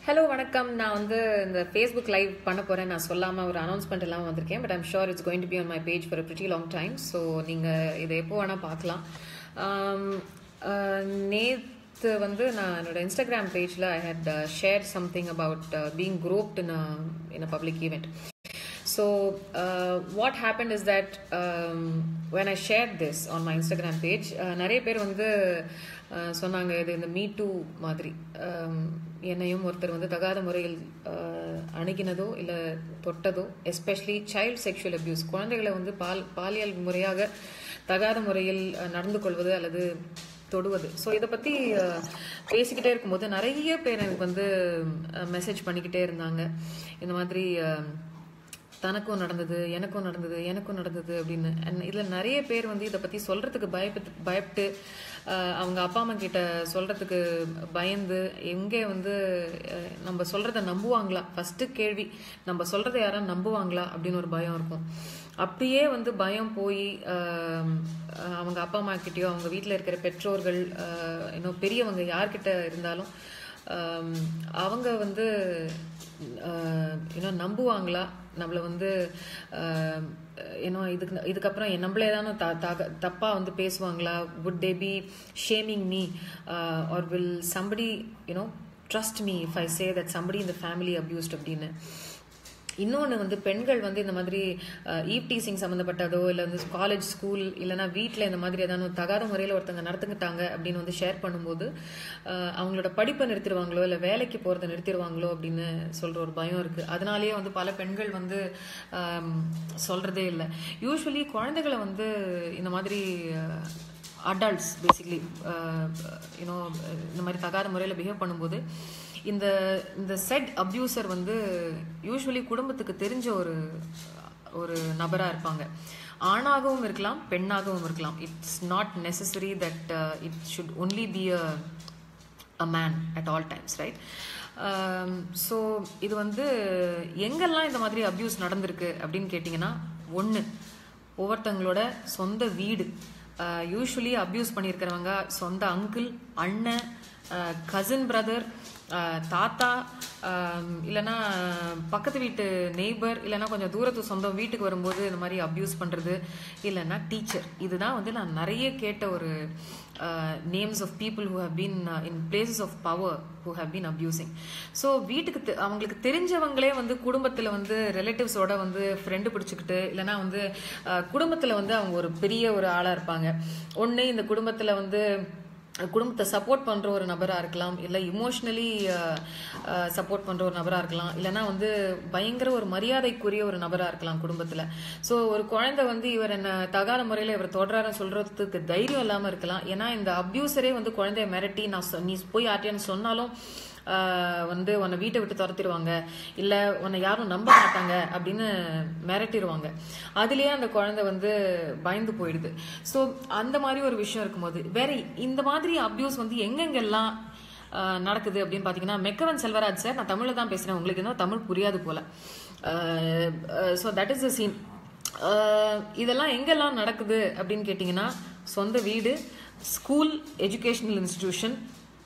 Hello வணக்கம் நான் வந்து இந்த ஃபேஸ்புக் லைவ் பண்ண போகிறேன் நான் சொல்லாமல் ஒரு அனௌன்ஸ்மெண்ட் இல்லாமல் வந்திருக்கேன் but I'm sure it's going to be on my page for pretty long time so நீங்கள் இதை எப்போ வேணால் பார்க்கலாம் நேற்று வந்து நான் என்னோட இன்ஸ்டாகிராம் பேஜில் I had share something about being groped in in a public event So, uh, what happened is that um, when I shared this on my Instagram page, uh, நிறைய பேர் வந்து uh, சொன்னாங்க இது இந்த மீ டூ மாதிரி um, என்னையும் ஒருத்தர் வந்து தகாத முறையில் uh, அணுகினதோ இல்லை தொட்டதோ எஸ்பெஷலி சைல்ட் செக்ஷுவல் அபியூஸ் குழந்தைகளை வந்து பால் பாலியல் முறையாக தகாத முறையில் uh, நடந்து கொள்வது அல்லது தொடுவது ஸோ இதை பற்றி பேசிக்கிட்டே இருக்கும்போது நிறைய பேர் எனக்கு வந்து மெசேஜ் பண்ணிக்கிட்டே இருந்தாங்க இந்த மாதிரி தனக்கும் நடந்தது எனக்கும் நடந்தது எனக்கும் நடந்தது அப்படின்னு அண்ட் இதில் நிறைய பேர் வந்து இதை பற்றி சொல்கிறதுக்கு பயப்பட்டு பயப்பட்டு அவங்க அப்பா அம்மா கிட்ட சொல்கிறதுக்கு பயந்து எங்கே வந்து நம்ம சொல்கிறத நம்புவாங்களா ஃபஸ்ட்டு கேள்வி நம்ம சொல்கிறத யாரும் நம்புவாங்களா அப்படின்னு ஒரு பயம் இருக்கும் அப்படியே வந்து பயம் போய் அவங்க அப்பா அம்மா கிட்டேயோ அவங்க வீட்டில் இருக்கிற பெற்றோர்கள் இன்னும் பெரியவங்க யார்கிட்ட இருந்தாலும் அவங்க வந்து இன்னும் நம்புவாங்களா நம்மளை வந்து ஏன்னோ இதுக்கு இதுக்கப்புறம் நம்மளே தானே த தக தப்பாக வந்து பேசுவாங்களா would they be shaming me or will somebody you know trust me if I say that somebody இந்த ஃபேமிலி அப்யூஸ்ட் அப்படின்னு இன்னொன்று வந்து பெண்கள் வந்து இந்த மாதிரி ஈவ் டீசிங் சம்மந்தப்பட்டதோ இல்லை வந்து காலேஜ் ஸ்கூல் இல்லைனா வீட்டில் இந்த மாதிரி ஏதாவது தகாத முறையில் ஒருத்தங்க நடத்துக்கிட்டாங்க அப்படின்னு வந்து ஷேர் பண்ணும்போது அவங்களோட படிப்பை நிறுத்திடுவாங்களோ இல்லை வேலைக்கு போகிறத நிறுத்திடுவாங்களோ அப்படின்னு சொல்கிற ஒரு பயம் இருக்குது அதனாலேயே வந்து பல பெண்கள் வந்து சொல்கிறதே இல்லை யூஸ்வலி குழந்தைகளை வந்து இந்த மாதிரி அடல்ட்ஸ் பேசிக்லி யூனோ இந்த மாதிரி தகாத முறையில் பிஹேவ் பண்ணும்போது இந்த இந்த செட் அப்யூசர் வந்து யூஸ்வலி குடும்பத்துக்கு தெரிஞ்ச ஒரு ஒரு நபராக இருப்பாங்க ஆணாகவும் இருக்கலாம் பெண்ணாகவும் இருக்கலாம் it's not necessary that it should only be a a man at all times right so இது வந்து எங்கெல்லாம் இந்த மாதிரி அப்யூஸ் நடந்திருக்கு அப்படின்னு கேட்டிங்கன்னா ஒன்று ஒவ்வொருத்தங்களோட சொந்த வீடு யூஸ்வலி அப்யூஸ் பண்ணியிருக்கிறவங்க சொந்த அங்கிள் அண்ணன் கசின் பிரதர் தாத்தா இல்லைனா பக்கத்து வீட்டு நெய்பர் இல்லைனா கொஞ்சம் தூரத்து சொந்தம் வீட்டுக்கு வரும்போது இந்த மாதிரி அப்யூஸ் பண்ணுறது இல்லைன்னா டீச்சர் இதுதான் வந்து நான் நிறைய கேட்ட ஒரு names of people who have been in places of power who have been abusing so வீட்டுக்கு அவங்களுக்கு தெரிஞ்சவங்களே வந்து குடும்பத்தில் வந்து ரிலேட்டிவ்ஸோட வந்து ஃப்ரெண்டு பிடிச்சிக்கிட்டு இல்லைனா வந்து குடும்பத்தில் வந்து அவங்க ஒரு பெரிய ஒரு ஆளாக இருப்பாங்க ஒன்று இந்த குடும்பத்தில் வந்து குடும்பத்தை சப்போர்ட் பண்ணுற ஒரு நபராக இருக்கலாம் இல்லை இமோஷ்னலி சப்போர்ட் பண்ணுற ஒரு நபராக இருக்கலாம் இல்லைனா வந்து பயங்கர ஒரு மரியாதைக்குரிய ஒரு நபராக இருக்கலாம் குடும்பத்தில் ஸோ ஒரு குழந்தை வந்து இவர் என்ன தகாத முறையில் இவர் தொடரான்னு சொல்கிறதுக்கு தைரியம் இல்லாமல் இருக்கலாம் ஏன்னா இந்த அப்யூசரே வந்து குழந்தைய மிரட்டி நான் நீ போய் ஆட்டியான்னு சொன்னாலும் வந்து உன்னை வீட்டை விட்டு துரத்திடுவாங்க இல்லை உன்னை யாரும் நம்ப மாட்டாங்க அப்படின்னு மிரட்டிடுவாங்க அதுலேயே அந்த குழந்தை வந்து பயந்து போயிடுது ஸோ அந்த மாதிரி ஒரு விஷயம் இருக்கும்போது வேற இந்த மாதிரி அப்யூஸ் வந்து எங்கெங்கெல்லாம் நடக்குது அப்படின்னு பார்த்தீங்கன்னா மெக்கவன் செல்வராஜ் சார் நான் தமிழில் தான் பேசுகிறேன் உங்களுக்கு இன்னும் தமிழ் புரியாது போல so that is the scene இதெல்லாம் எங்கெல்லாம் நடக்குது அப்படின்னு கேட்டிங்கன்னா சொந்த வீடு ஸ்கூல் எஜுகேஷனல் இன்ஸ்டிடியூஷன்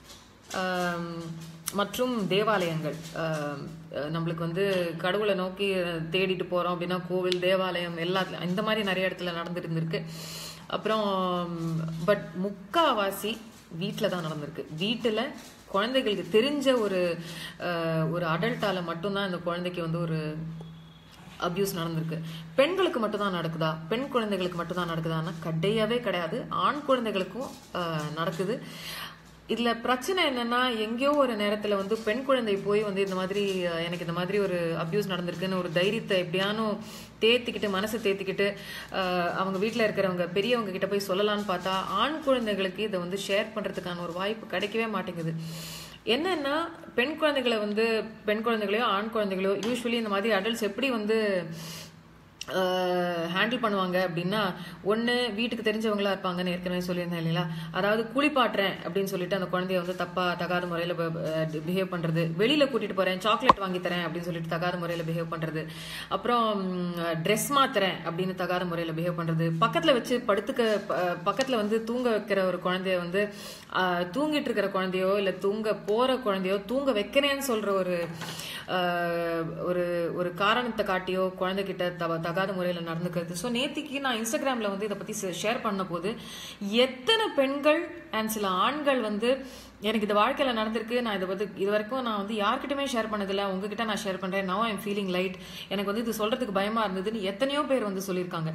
மற்றும் தேவாலயங்கள் நம்மளுக்கு வந்து கடவுளை நோக்கி தேடிட்டு போகிறோம் அப்படின்னா கோவில் தேவாலயம் எல்லா இந்த மாதிரி நிறைய இடத்துல நடந்துட்டு இருந்திருக்கு அப்புறம் பட் முக்காவாசி வீட்டில் தான் நடந்திருக்கு வீட்டில் குழந்தைகளுக்கு தெரிஞ்ச ஒரு ஒரு அடல்ட்டால மட்டும்தான் இந்த குழந்தைக்கு வந்து ஒரு அப்யூஸ் நடந்திருக்கு பெண்களுக்கு மட்டும்தான் நடக்குதா பெண் குழந்தைகளுக்கு மட்டும்தான் நடக்குதான்னா கிடையவே கிடையாது ஆண் குழந்தைகளுக்கும் நடக்குது இதில் பிரச்சனை என்னன்னா எங்கேயோ ஒரு நேரத்தில் வந்து பெண் குழந்தை போய் வந்து இந்த மாதிரி எனக்கு இந்த மாதிரி ஒரு அப்யூஸ் நடந்திருக்குன்னு ஒரு தைரியத்தை எப்படியானும் தேத்திக்கிட்டு மனசை தேத்திக்கிட்டு அவங்க வீட்டில் இருக்கிறவங்க பெரியவங்க கிட்ட போய் சொல்லலான்னு பார்த்தா ஆண் குழந்தைகளுக்கு இதை வந்து ஷேர் பண்ணுறதுக்கான ஒரு வாய்ப்பு கிடைக்கவே மாட்டேங்குது என்னன்னா பெண் குழந்தைகளை வந்து பெண் குழந்தைகளையோ ஆண் குழந்தைகளையோ யூஸ்வலி இந்த மாதிரி அடல்ட்ஸ் எப்படி வந்து ஹேண்டில் பண்ணுவாங்க அப்படின்னா ஒன்று வீட்டுக்கு தெரிஞ்சவங்களா இருப்பாங்கன்னு ஏற்கனவே சொல்லியிருந்தேன் இல்லைங்களா அதாவது குளிப்பாட்டுறேன் அப்படின்னு சொல்லிட்டு அந்த குழந்தைய வந்து தப்பா தகாத முறையில் பிஹேவ் பண்றது வெளியில கூட்டிட்டு போறேன் சாக்லேட் வாங்கி தரேன் அப்படின்னு சொல்லிட்டு தகாத முறையில் பிஹேவ் பண்றது அப்புறம் ட்ரெஸ் மாத்துறேன் அப்படின்னு தகாத முறையில் பிஹேவ் பண்றது பக்கத்துல வச்சு படுத்துக்க ப- பக்கத்துல வந்து தூங்க வைக்கிற ஒரு குழந்தைய வந்து ஆஹ், தூங்கிட்டு இருக்கிற குழந்தையோ இல்ல தூங்க போற குழந்தையோ தூங்க வைக்கிறேன்னு சொல்ற ஒரு ஆஹ், ஒரு ஒரு காரணத்தை காட்டியோ குழந்தைகிட்ட தவ தகாத முறையில் நடந்துக்கிறது ஸோ நேத்திக்கு நான் இன்ஸ்டாகிராமில் வந்து இதை பற்றி ஷேர் பண்ண போது எத்தனை பெண்கள் அண்ட் சில ஆண்கள் வந்து எனக்கு இது வாழ்க்கையில் நடந்திருக்கு நான் இதை வந்து இது வரைக்கும் நான் வந்து யார்கிட்டயுமே ஷேர் பண்ணதில்லை உங்ககிட்ட நான் ஷேர் பண்ணுறேன் நவ் ஐம் ஃபீலிங் லைட் எனக்கு வந்து இது சொல்கிறதுக்கு பயமாக இருந்ததுன்னு எத்தனையோ பேர் வந்து சொல்லியிருக்காங்க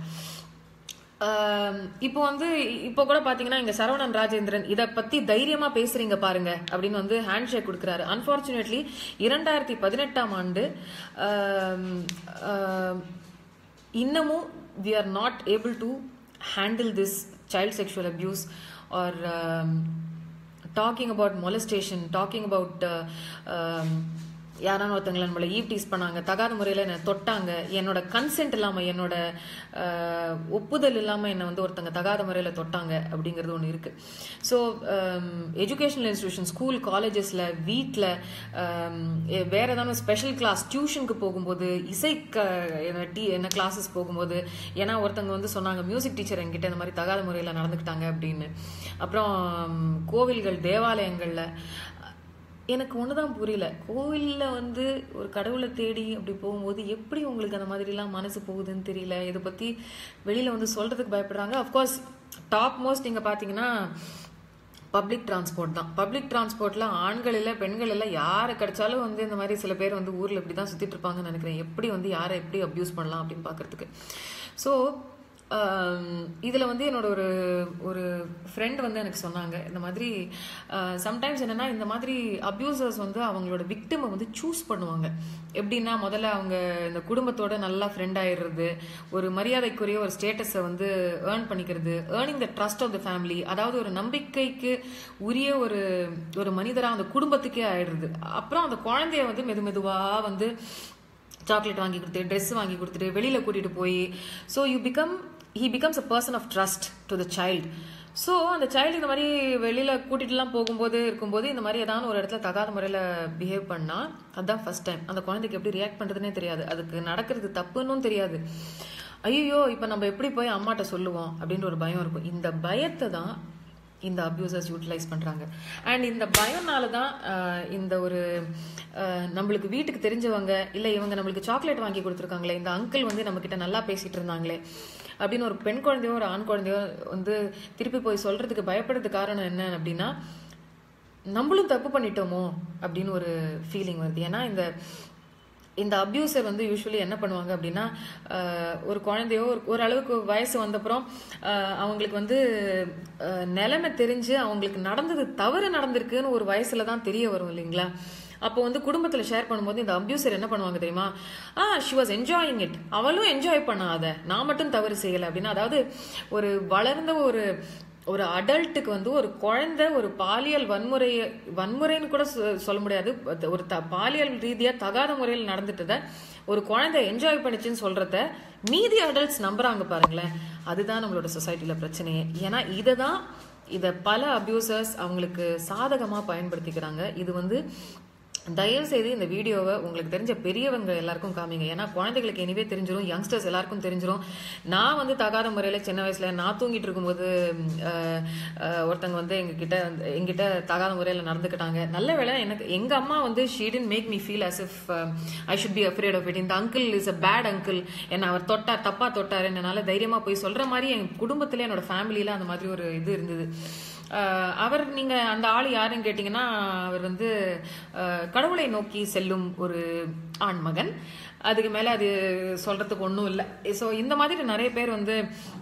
ஆம், இப்போ வந்து இப்போ கூட பாத்தீங்கன்னா இங்க சரவணன் ராஜேந்திரன் இத பத்தி தைரியமா பேசுறீங்க பாருங்க அப்படின்னு வந்து ஹேண்ட் ஷேக் கொடுக்குறாரு அன்பார்ச்சுனேட்லி இரண்டாயிரத்தி பதினெட்டாம் ஆண்டு ஆம், ஆம், இன்னமும் we are not able to handle this child sexual abuse or talking about molestation talking about யாரான ஒருத்தங்களை நம்மளை ஈவ் டீஸ் பண்ணாங்க தகாத முறையில் என்னை தொட்டாங்க என்னோட கன்சென்ட் இல்லாமல் என்னோட ஆஹ், ஒப்புதல் இல்லாமல் என்னை வந்து ஒருத்தங்க தகாத முறையில் தொட்டாங்க அப்படிங்கிறது ஒன்று இருக்கு ஸோ எஜுகேஷனல் இன்ஸ்டிடியூஷன் ஸ்கூல் காலேஜஸில் வீட்டில் வேற ஏதாவது ஸ்பெஷல் கிளாஸ் டியூஷனுக்கு போகும்போது இசை க- என்ன டீ என்ன கிளாஸஸ் போகும்போது ஏன்னா ஒருத்தங்க வந்து சொன்னாங்க மியூசிக் டீச்சர் என்கிட்ட இந்த மாதிரி தகாத முறையில் நடந்துக்கிட்டாங்க அப்படின்னு அப்புறம் கோவில்கள் தேவாலயங்களில் எனக்கு ஒண்ணுதான் புரியல கோவில்ல வந்து ஒரு கடவுளை தேடி அப்படி போகும்போது எப்படி உங்களுக்கு அந்த மாதிரிலாம் மனசு போகுதுன்னு தெரியல இதை பத்தி வெளியில வந்து சொல்றதுக்கு பயப்படுறாங்க அஃப்கோர்ஸ் டாப் மோஸ்ட் நீங்க பாத்தீங்கன்னா பப்ளிக் டிரான்ஸ்போர்ட் தான் பப்ளிக் டிரான்ஸ்போர்ட்ல ஆண்கள் இல்ல பெண்கள் இல்ல யாரை கிடைச்சாலும் வந்து இந்த மாதிரி சில பேர் வந்து ஊர்ல இப்படி தான் சுத்திட்டு இருப்பாங்கன்னு நினைக்கிறேன் எப்படி வந்து யாரை எப்படி அப்யூஸ் பண்ணலாம் அப்படின்னு பாக்குறதுக்கு ஸோ இதுல வந்து என்னோட ஒரு ஒரு ஃப்ரெண்ட் வந்து எனக்கு சொன்னாங்க இந்த மாதிரி சம்டைம்ஸ் என்னன்னா இந்த மாதிரி அப்யூசர்ஸ் வந்து அவங்களோட விக்டிமை வந்து சூஸ் பண்ணுவாங்க எப்படின்னா முதல்ல அவங்க இந்த குடும்பத்தோட நல்லா ஃப்ரெண்ட் ஆயிடுறது ஒரு மரியாதைக்குரிய ஒரு ஸ்டேட்டஸை வந்து ஏர்ன் பண்ணிக்கிறது earning the trust of the family அதாவது ஒரு நம்பிக்கைக்கு உரிய ஒரு ஒரு மனிதரா அந்த குடும்பத்துக்கே ஆயிடுறது அப்புறம் அந்த குழந்தைய வந்து மெது மெதுவா வந்து சாக்லேட் வாங்கி கொடுத்து ட்ரெஸ் வாங்கி கொடுத்துட்டு வெளியில கூட்டிட்டு போய் so you become he becomes a person of trust to the child so அந்த சைல்டு இந்த மாதிரி வெளியில கூட்டிட்டுலாம் போகும்போது இருக்கும்போது இந்த மாதிரி ஏதாவது ஒரு இடத்துல தகாத முறையில் பிஹேவ் பண்ணா அதுதான் ஃபர்ஸ்ட் டைம் அந்த குழந்தைக்கு எப்படி ரியாக்ட் பண்றதுனே தெரியாது அதுக்கு நடக்கிறது தப்புன்னும் தெரியாது ஐயோ இப்போ நம்ம எப்படி போய் அம்மாட்ட சொல்லுவோம் அப்படின்ற ஒரு பயம் இருக்கும் இந்த பயத்தை தான் இந்த அப்யூசர்ஸ் யூட்டிலைஸ் பண்றாங்க அண்ட் இந்த பயம்னால தான் ஆஹ், இந்த ஒரு ஆஹ், நம்மளுக்கு வீட்டுக்கு தெரிஞ்சவங்க இல்ல இவங்க நம்மளுக்கு சாக்லேட் வாங்கி கொடுத்துருக்காங்களே இந்த அங்கிள் வந்து நம்ம கிட்ட நல்லா பேசிட்டு இருந்தாங்களே அப்படின்னு ஒரு பெண் குழந்தையோ ஒரு ஆண் குழந்தையோ வந்து திருப்பி போய் சொல்றதுக்கு பயப்படுறதுக்கு காரணம் என்ன அப்படின்னா நம்மளும் தப்பு பண்ணிட்டோமோ அப்படின்னு ஒரு ஃபீலிங் வருது ஏன்னா இந்த இந்த அப்யூசர் வந்து யூஸ்வலி என்ன பண்ணுவாங்க அப்படின்னா ஆஹ், ஒரு குழந்தையோ ஒரு ஓரளவுக்கு வயசு வந்தப்புறம் ஆஹ், அவங்களுக்கு வந்து ஆஹ், நிலைமை தெரிஞ்சு அவங்களுக்கு நடந்தது தவறு நடந்திருக்குன்னு ஒரு வயசுல தான் தெரிய வரும் இல்லைங்களா அப்போ வந்து குடும்பத்துல ஷேர் பண்ணும்போது இந்த அப்யூசர் என்ன பண்ணுவாங்க தெரியுமா ah she was enjoying it அவளும் என்ஜாய் பண்ணாத நான் மட்டும் தவறு செய்யல அப்படின்னா அதாவது ஒரு வளர்ந்த ஒரு ஒரு அடல்ட்டுக்கு வந்து ஒரு குழந்தை ஒரு பாலியல் வன்முறை வன்முறைன்னு கூட சொ- சொல்ல முடியாது அது ஒரு த- பாலியல் ரீதியா தகாத முறையில் நடந்துட்டத ஒரு குழந்தை என்ஜாய் பண்ணிச்சுன்னு சொல்றத மீதி அடல்ட்ஸ் நம்புறாங்க பாருங்களேன் அதுதான் நம்மளோட சொசைட்டில பிரச்சனையே ஏன்னா இதை தான் இதை பல அபியூசர்ஸ் அவங்களுக்கு சாதகமா பயன்படுத்திக்கிறாங்க இது வந்து தயவு செய்து இந்த வீடியோவை உங்களுக்கு தெரிஞ்ச பெரியவங்க எல்லாருக்கும் காமிங்க ஏன்னா குழந்தைகளுக்கு எனிவே தெரிஞ்சிரும் யங்ஸ்டர்ஸ் எல்லாருக்கும் தெரிஞ்சிரும் நான் வந்து தகாத முறையில சின்ன வயசுல நான் தூங்கிட்டு இருக்கும்போது ம், அஹ், அஹ், ஒருத்தங்க வந்து எங்ககிட்ட வந்து- எங்கிட்ட தகாத முறையில நடந்துக்கிட்டாங்க நல்ல வேளை எனக்கு எங்க அம்மா வந்து she didn't make me feel as if I should be afraid of it இந்த uncle is a bad uncle என்ன அவர் தொட்டார் தப்பா தொட்டார் என்னால தைரியமா போய் சொல்ற மாதிரி என் குடும்பத்துல என்னோட ஃபேமிலியில அந்த மாதிரி ஒரு இது இருந்தது அஹ் அவர் நீங்க அந்த ஆள் யாருன்னு கேட்டீங்கன்னா அவர் வந்து அஹ், கடவுளை நோக்கி செல்லும் ஒரு ஆண்மகன் அதுக்கு மேல அது சொல்றதுக்கு ஒன்றும் இல்லை ஸோ இந்த மாதிரி நிறைய பேர் வந்து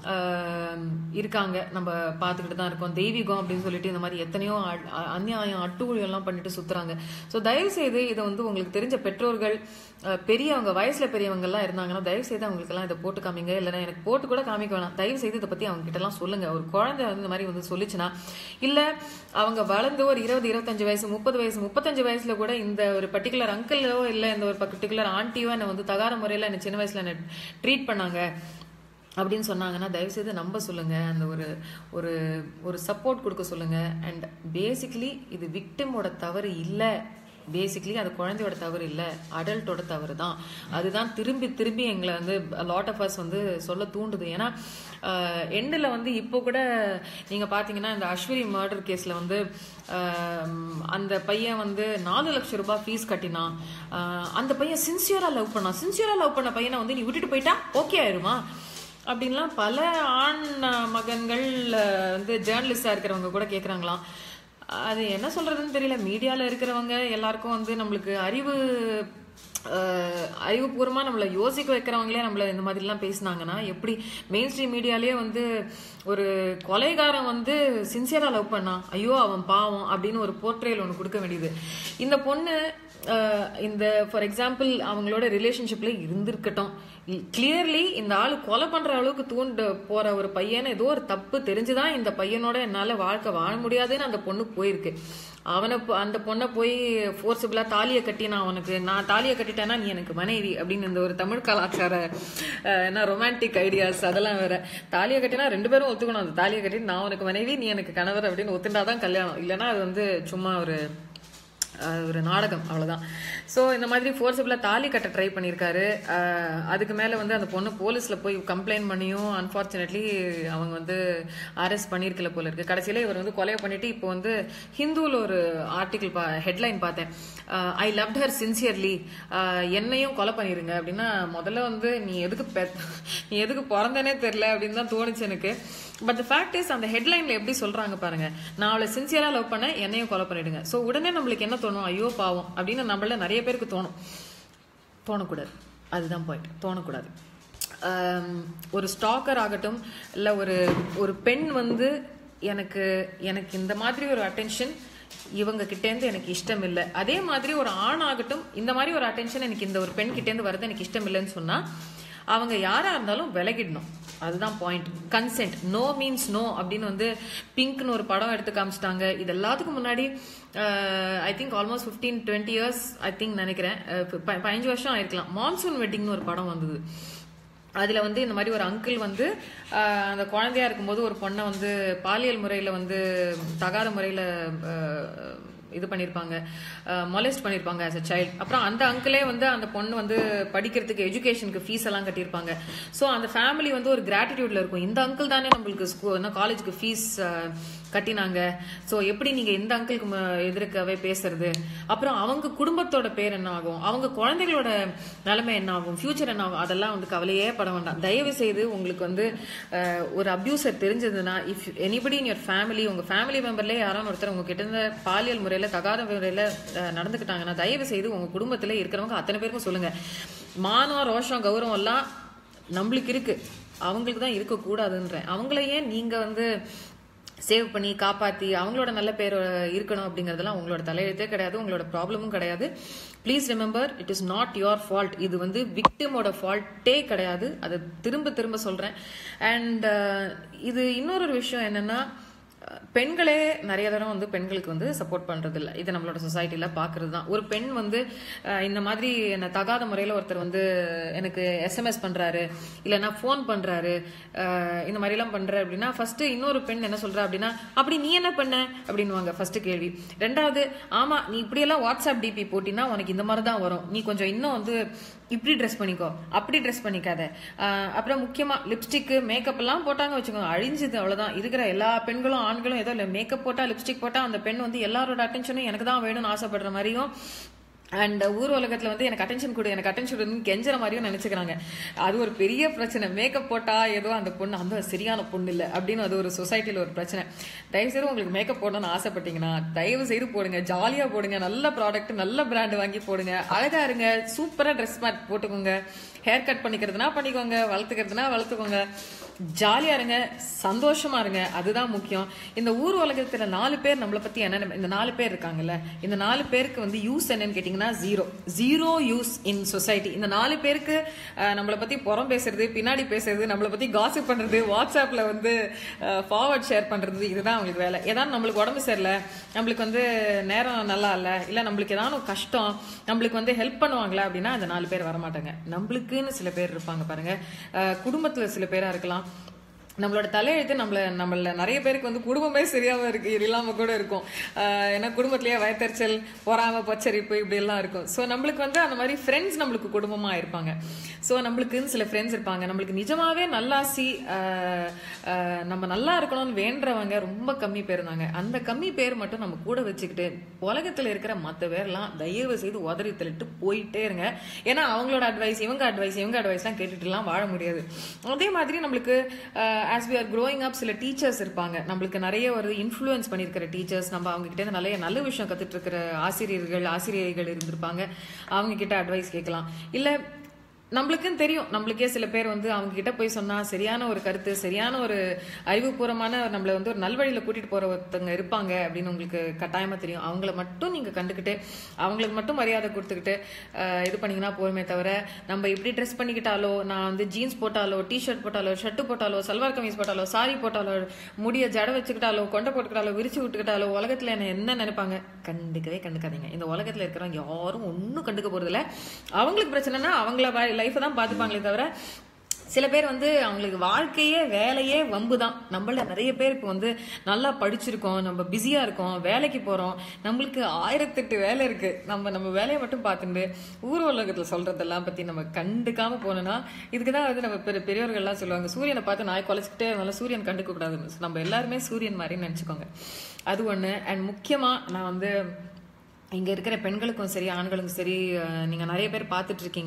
அஹ், இருக்காங்க நம்ம பார்த்துக்கிட்டு தான் இருக்கோம் தெய்வீகம் அப்படின்னு சொல்லிட்டு இந்த மாதிரி எத்தனையோ அ- அ- அநியாயம் அட்டுழியம் எல்லாம் பண்ணிட்டு சுத்துறாங்க ஸோ தயவு செய்து இதை வந்து உங்களுக்கு தெரிஞ்ச பெற்றோர்கள் அஹ், பெரியவங்க வயசுல பெரியவங்க எல்லாம் இருந்தாங்கன்னா தயவு செய்து அவங்களுக்கு எல்லாம் இதை போட்டு காமிங்க இல்லைன்னா எனக்கு போட்டு கூட காமிக்க வேணாம் தயவு செய்து இதை பத்தி அவங்க கிட்ட எல்லாம் சொல்லுங்க ஒரு குழந்தை வந்து இந்த மாதிரி வந்து சொல்லிச்சுன்னா இல்ல அவங்க வளர்ந்து ஒரு இருபது இருபத்தஞ்சு வயசு முப்பது வயசு முப்பத்தஞ்சு வயசுல கூட இந்த ஒரு பர்டிகுலர் அங்கிளோ இல்ல இந்த ஒரு பர்டிகுலர் ஆண்டியோ என்னை வந்து தகார முறையில் என்னை சின்ன வயசுல என்னை ட்ரீட் பண்ணாங்க அப்படின்னு சொன்னாங்கன்னா தயவுசெய்து நம்ப சொல்லுங்க அந்த ஒரு ஒரு ஒரு சப்போர்ட் கொடுக்க சொல்லுங்க அண்ட் பேசிக்கலி இது விக்டிமோட தவறு இல்லை பேசிக்கலி அது குழந்தையோட தவறு இல்லை அடல்ட்டோட தவறு தான் அதுதான் திரும்பி திரும்பி எங்களை வந்து லாட் ஆஃப் அஸ் வந்து சொல்ல தூண்டுது ஏன்னா எண்டில் வந்து இப்போ கூட நீங்கள் பார்த்தீங்கன்னா இந்த அஸ்வினி மர்டர் கேஸில் வந்து ஆஹ், அந்த பையன் வந்து நாலு லட்சம் ரூபாய் ஃபீஸ் கட்டினான் ஆஹ், அந்த பையன் சின்சியராக லவ் பண்ணான் சின்சியராக லவ் பண்ண பையனை வந்து நீ விட்டுட்டு போயிட்டா ஓகே ஆயிருமா அப்படின்லாம் பல ஆண் மகன்கள் அஹ், வந்து ஜேர்னலிஸ்டாக இருக்கிறவங்க கூட கேட்குறாங்களாம் அது என்ன சொல்றதுன்னு தெரியல மீடியாவில் இருக்கிறவங்க எல்லாருக்கும் வந்து நம்மளுக்கு அறிவு அஹ், அறிவுபூர்வமாக நம்மளை யோசிக்க வைக்கிறவங்களே நம்மள இந்த மாதிரிலாம் பேசுனாங்கன்னா எப்படி மெயின் ஸ்ட்ரீம் மீடியாலேயே வந்து ஒரு கொலைகாரன் வந்து சின்சியராக லவ் பண்ணான் ஐயோ அவன் பாவம் அப்படின்னு ஒரு போர்ட்ரேல் ஒன்று கொடுக்க வேண்டியது இந்த பொண்ணு அஹ், இந்த ஃபார் எக்ஸாம்பிள் அவங்களோட ரிலேஷன்ஷிப்ல இருந்திருக்கட்டும் கிளியர்லி இந்த ஆள் கொலை பண்ற அளவுக்கு தூண்டு போற ஒரு பையன் ஏதோ ஒரு தப்பு தெரிஞ்சுதான் இந்த பையனோட என்னால வாழ்க்கை வாழ முடியாதுன்னு அந்த பொண்ணு போயிருக்கு அவனை போ- அந்த பொண்ணை போய் ஃபோர்ஸபிளா தாலியை கட்டி நான் உனக்கு நான் தாலியை கட்டிட்டேன்னா நீ எனக்கு மனைவி அப்படின்னு இந்த ஒரு தமிழ் கலாச்சார அஹ், என்ன ரொமான்டிக் ஐடியாஸ் அதெல்லாம் வேற தாலியை கட்டினா ரெண்டு பேரும் ஒத்துக்கணும் அந்த தாலியை கட்டி நான் உனக்கு மனைவி நீ எனக்கு கணவர் அப்படின்னு ஒத்துண்டாதான் கல்யாணம் இல்லைன்னா அது வந்து சும்மா ஒரு அஹ் ஒரு நாடகம் அவ்வளவுதான் ஸோ இந்த மாதிரி ஃபோர்ஸபிளாக தாலி கட்ட ட்ரை பண்ணியிருக்காரு அஹ் அதுக்கு மேலே வந்து அந்த பொண்ணு போலீஸில் போய் கம்ப்ளைண்ட் பண்ணியும் அன்ஃபார்ச்சுனேட்லி அவங்க வந்து அரெஸ்ட் பண்ணியிருக்கல போல இருக்கு கடைசியில் இவர் வந்து கொலை பண்ணிட்டு இப்போ வந்து ஹிந்துவில் ஒரு ஆர்டிகிள் பா ஹெட்லைன் பார்த்தேன் ஐ லவ்ட் ஹர் சின்சியர்லி என்னையும் கொலை பண்ணிருங்க அப்படின்னா முதல்ல வந்து நீ எதுக்கு பெத் நீ எதுக்கு பிறந்தனே தெரில அப்படின்னு தான் தோணுச்சு எனக்கு பட் த ஃபேக்ட் இஸ் அந்த ஹெட்லைன்ல எப்படி சொல்றாங்க பாருங்க நான் அவளை சின்சியரா லவ் பண்ணேன் என்னையும் கொலை பண்ணிடுங்க ஸோ உடனே நம்மளுக்கு என்ன தோணும் ஐயோ பாவம் அப்படின்னு நம்மள நிறைய பேருக்கு தோணும் தோணக்கூடாது அதுதான் பாயிண்ட் தோணக்கூடாது ஆம், ஒரு ஸ்டாக்கர் ஆகட்டும் இல்லை ஒரு ஒரு பெண் வந்து எனக்கு எனக்கு இந்த மாதிரி ஒரு அட்டென்ஷன் இவங்க கிட்டேருந்து எனக்கு இஷ்டம் இல்லை அதே மாதிரி ஒரு ஆண் ஆகட்டும் இந்த மாதிரி ஒரு அட்டென்ஷன் எனக்கு இந்த ஒரு பெண் கிட்டேருந்து வரது எனக்கு இஷ்டம் இல்லைன்னு சொன்னா அவங்க யாரா இருந்தாலும் விலகிடணும் அதுதான் point consent no means no அப்படின்னு வந்து பிங்க்னு ஒரு படம் எடுத்து காமிச்சிட்டாங்க இது எல்லாத்துக்கும் முன்னாடி I think almost fifteen twenty years I think நினைக்கிறேன் அஹ் ப- பதினஞ்சு வருஷம் ஆயிருக்கலாம் மான்சூன் வெட்டிங்னு ஒரு படம் வந்தது அதுல வந்து இந்த மாதிரி ஒரு அங்கிள் வந்து ஆஹ், அந்த குழந்தையா இருக்கும்போது ஒரு பொண்ணை வந்து பாலியல் முறையில வந்து தகாத முறையில ஆஹ், இது பண்ணியிருப்பாங்க மொலெஸ்ட் பண்ணியிருப்பாங்க ஆஸ் அ சைல்டு அப்புறம் அந்த அங்கிளே வந்து அந்த பொண்ணு வந்து படிக்கிறதுக்கு எஜுகேஷனுக்கு ஃபீஸ் எல்லாம் கட்டியிருப்பாங்க ஸோ அந்த ஃபேமிலி வந்து ஒரு கிராட்டிடியூட்ல இருக்கும் இந்த அங்கிள் தானே நம்மளுக்கு ஸ்கூ காலேஜுக்கு ஃபீஸ் கட்டினாங்க ஸோ எப்படி நீங்க இந்த அங்கிளுக்கு எதிர்க்கவே பேசுறது அப்புறம் அவங்க குடும்பத்தோட பேர் என்ன ஆகும் அவங்க குழந்தைகளோட நிலைமை என்ன ஆகும் ஃபியூச்சர் என்ன ஆகும் அதெல்லாம் வந்து கவலையே பட வேண்டாம் தயவு செய்து உங்களுக்கு வந்து அஹ், ஒரு அபியூசர் தெரிஞ்சதுன்னா if anybody in your family உங்க ஃபேமிலி மெம்பர்லேயே யாரான ஒருத்தர் உங்க கிட்ட இருந்து பாலியல் முறையில தகாத முறையில அஹ், நடந்துக்கிட்டாங்கன்னா தயவு செய்து உங்க குடும்பத்துல இருக்கிறவங்க அத்தனை பேருக்கும் சொல்லுங்க மானம் ரோஷம் கௌரவம் எல்லாம் நம்மளுக்கு இருக்கு அவங்களுக்கு தான் இருக்கக்கூடாதுன்றேன் அவங்கள ஏன் நீங்க வந்து சேவ் பண்ணி காப்பாத்தி அவங்களோட நல்ல பேர் இருக்கணும் அப்படிங்கறதெல்லாம் உங்களோட தலையெழுத்தே கிடையாது உங்களோட ப்ராப்ளமும் கிடையாது please remember it is not your fault இது வந்து விக்டிமோட ஃபால்ட்டே கிடையாது அதை திரும்ப திரும்ப சொல்றேன் அண்ட் இது இன்னொரு ஒரு விஷயம் என்னன்னா அஹ், பெண்களே நிறைய தடவை வந்து பெண்களுக்கு வந்து சப்போர்ட் பண்றது இல்ல இது நம்மளோட சொசைட்டில பாக்குறது தான் ஒரு பெண் வந்து அஹ், இந்த மாதிரி என்ன தகாத முறையில ஒருத்தர் வந்து எனக்கு எஸ்எம்எஸ் பண்றாரு இல்லைன்னா ஃபோன் பண்றாரு அஹ், இந்த மாதிரி எல்லாம் பண்ற அப்படின்னா ஃபர்ஸ்ட் இன்னொரு பெண் என்ன சொல்றா அப்படின்னா அப்படி நீ என்ன பண்ண அப்படின்னுவாங்க ஃபர்ஸ்ட் கேள்வி ரெண்டாவது ஆமா நீ இப்படியெல்லாம் வாட்ஸ்அப் டிபி போட்டினா உனக்கு இந்த மாதிரி தான் வரும் நீ கொஞ்சம் இன்னும் வந்து இப்படி ட்ரெஸ் பண்ணிக்கோ அப்படி ட்ரெஸ் பண்ணிக்காத ஆஹ் அப்புறம் முக்கியமா லிப்ஸ்டிக் மேக்கப் எல்லாம் போட்டாங்க வச்சுக்கோங்க அழிஞ்சது அவ்வளவுதான் இருக்கிற எல்லா பெண்களும் ஆண்களும் ஏதோ இல்லை மேக்கப் போட்டா லிப்ஸ்டிக் போட்டா அந்த பெண் வந்து எல்லாரோட அட்டென்ஷனும் எனக்கு தான் வேணும்னு ஆசைப்படுற மாதிரியும் அண்ட் ஊர் உலகத்துல வந்து எனக்கு அட்டென்ஷன் கொடு எனக்கு அட்டென்ஷன் கொடுன்னு கெஞ்சுற மாதிரியும் நினைச்சுக்கிறாங்க அது ஒரு பெரிய பிரச்சனை மேக்கப் போட்டா ஏதோ அந்த பொண்ணு அந்த சரியான பொண்ணு இல்லை அப்படின்னு அது ஒரு சொசைட்டில ஒரு பிரச்சனை தயவு செய்து உங்களுக்கு மேக்கப் போடணும்னு ஆசைப்பட்டீங்கன்னா தயவு செய்து போடுங்க ஜாலியா போடுங்க நல்ல ப்ராடக்ட் நல்ல பிராண்ட் வாங்கி போடுங்க அழகா இருங்க சூப்பரா ட்ரெஸ் போட்டுக்கோங்க ஹேர் கட் பண்ணிக்கிறதுனா பண்ணிக்கோங்க வளர்த்துக்கிறதுனா வளர்த்துக்கோங்க ஜாலியா இருங்க சந்தோஷமா இருங்க அதுதான் முக்கியம் இந்த ஊர் உலகத்துல நாலு பேர் நம்மளை பத்தி என்ன நினை- இந்த நாலு பேர் இருக்காங்கல்ல இந்த நாலு பேருக்கு வந்து யூஸ் என்னன்னு கேட்டீங்கன்னா அப்படின்னா zero zero use in society இந்த நாலு பேருக்கு அஹ், நம்மளை பத்தி புறம் பேசுறது பின்னாடி பேசுறது நம்மளை பத்தி காசிப் பண்றது வாட்ஸ்அப்ல வந்து ஃபார்வர்ட் ஷேர் பண்றது இதுதான் அவங்களுக்கு வேலை ஏதாவது நம்மளுக்கு உடம்பு சரியில்லை நம்மளுக்கு வந்து நேரம் நல்லா இல்ல இல்ல நம்மளுக்கு ஏதாவது ஒரு கஷ்டம் நம்மளுக்கு வந்து ஹெல்ப் பண்ணுவாங்களா அப்படின்னா அந்த நாலு பேர் வரமாட்டாங்க நம்மளுக்குன்னு சில பேர் இருப்பாங்க பாருங்க அஹ், குடும்பத்துல சில பேரா இருக்கலாம் நம்மளோட தலையெழுத்து நம்மள நம்மள நிறைய பேருக்கு வந்து குடும்பமே சரியாம இருக்கு இல்லாம கூட இருக்கும் ஆஹ் ஏன்னா குடும்பத்திலேயே வயத்தறிச்சல் பொறாம பச்சரிப்பு இப்படி எல்லாம் இருக்கும் ஸோ நம்மளுக்கு வந்து அந்த மாதிரி ஃப்ரெண்ட்ஸ் நம்மளுக்கு குடும்பமா இருப்பாங்க ஸோ நம்மளுக்குன்னு சில ஃப்ரெண்ட்ஸ் இருப்பாங்க நம்மளுக்கு நிஜமாவே நல்லாசி ஆஹ் ஆஹ் நம்ம நல்லா இருக்கணும்னு வேண்டவங்க ரொம்ப கம்மி பேர் இருந்தாங்க அந்த கம்மி பேர் மட்டும் நம்ம கூட வச்சுக்கிட்டு உலகத்துல இருக்கிற மற்ற பேர்லாம் தயவு செய்து உதறி தள்ளிட்டு போயிட்டே இருங்க ஏன்னா அவங்களோட அட்வைஸ் இவங்க அட்வைஸ் இவங்க அட்வைஸ்லாம் கேட்டுட்டுலாம் வாழ முடியாது அதே மாதிரி நம்மளுக்கு as we are growing up சில டீச்சர்ஸ் இருப்பாங்க நம்மளுக்கு நிறைய ஒரு இன்ஃப்ளூயன்ஸ் பண்ணியிருக்கிற டீச்சர்ஸ் நம்ம அவங்க கிட்ட இருந்து நிறைய நல்ல விஷயம் கத்துட்டு இருக்கிற ஆசிரியர்கள் ஆசிரியர்கள் இருந்திருப்பாங்க அவங்க கிட்ட அட்வைஸ் கேட்கலாம் இல்ல நம்மளுக்குன்னு தெரியும் நம்மளுக்கே சில பேர் வந்து அவங்க கிட்ட போய் சொன்னா சரியான ஒரு கருத்து சரியான ஒரு அறிவுபூர்வமான நம்மளை வந்து ஒரு நல்வழியில கூட்டிட்டு போற ஒருத்தங்க இருப்பாங்க அப்படின்னு உங்களுக்கு கட்டாயமா தெரியும் அவங்கள மட்டும் நீங்க கண்டுக்கிட்டு அவங்களுக்கு மட்டும் மரியாதை கொடுத்துக்கிட்டு அஹ், இது பண்ணீங்கன்னா போருமே தவிர நம்ம இப்படி ட்ரெஸ் பண்ணிக்கிட்டாலோ நான் வந்து ஜீன்ஸ் போட்டாலோ டிஷர்ட் போட்டாலோ ஷர்ட் போட்டாலோ சல்வார் கமீஸ் போட்டாலோ சாரி போட்டாலோ முடிய ஜட வச்சுக்கிட்டாலோ கொண்டை போட்டுக்கிட்டாலோ விரிச்சு விட்டுக்கிட்டாலோ உலகத்துல என்ன என்ன நினைப்பாங்க கண்டுக்கவே கண்டுக்காதீங்க இந்த உலகத்துல இருக்கிறவங்க யாரும் ஒன்றும் கண்டுக்க போறதில்ல அவங்களுக்கு பிரச்சனைனா அவங்கள லைஃப்பை தான் பார்த்துப்பாங்களே தவிர சில பேர் வந்து அவங்களுக்கு வாழ்க்கையே வேலையே வம்பு தான் நம்மள நிறைய பேர் இப்போ வந்து நல்லா படிச்சிருக்கோம் நம்ம பிஸியா இருக்கோம் வேலைக்கு போறோம் நம்மளுக்கு ஆயிரத்தெட்டு வேலை இருக்கு நம்ம நம்ம வேலையை மட்டும் பார்த்துட்டு ஊர் உலகத்துல சொல்றதெல்லாம் பத்தி நம்ம கண்டுக்காம போனோம்னா இதுக்கு தான் வந்து நம்ம பெரிய பெரியவர்கள்லாம் சொல்லுவாங்க சூரியனை பார்த்து நாய் குலைச்சிக்கிட்டே இருந்தாலும் சூரியன் கண்டுக்க கூடாதுன்னு So, நம்ம எல்லாருமே சூரியன் மாதிரி நினைச்சுக்கோங்க அது ஒண்ணு அண்ட் முக்கியமா நான் வந்து இங்க இருக்கிற பெண்களுக்கும் சரி ஆண்களுக்கும் சரி அஹ், நீங்க நிறைய பேர் பார்த்துட்டு இருக்கீங்க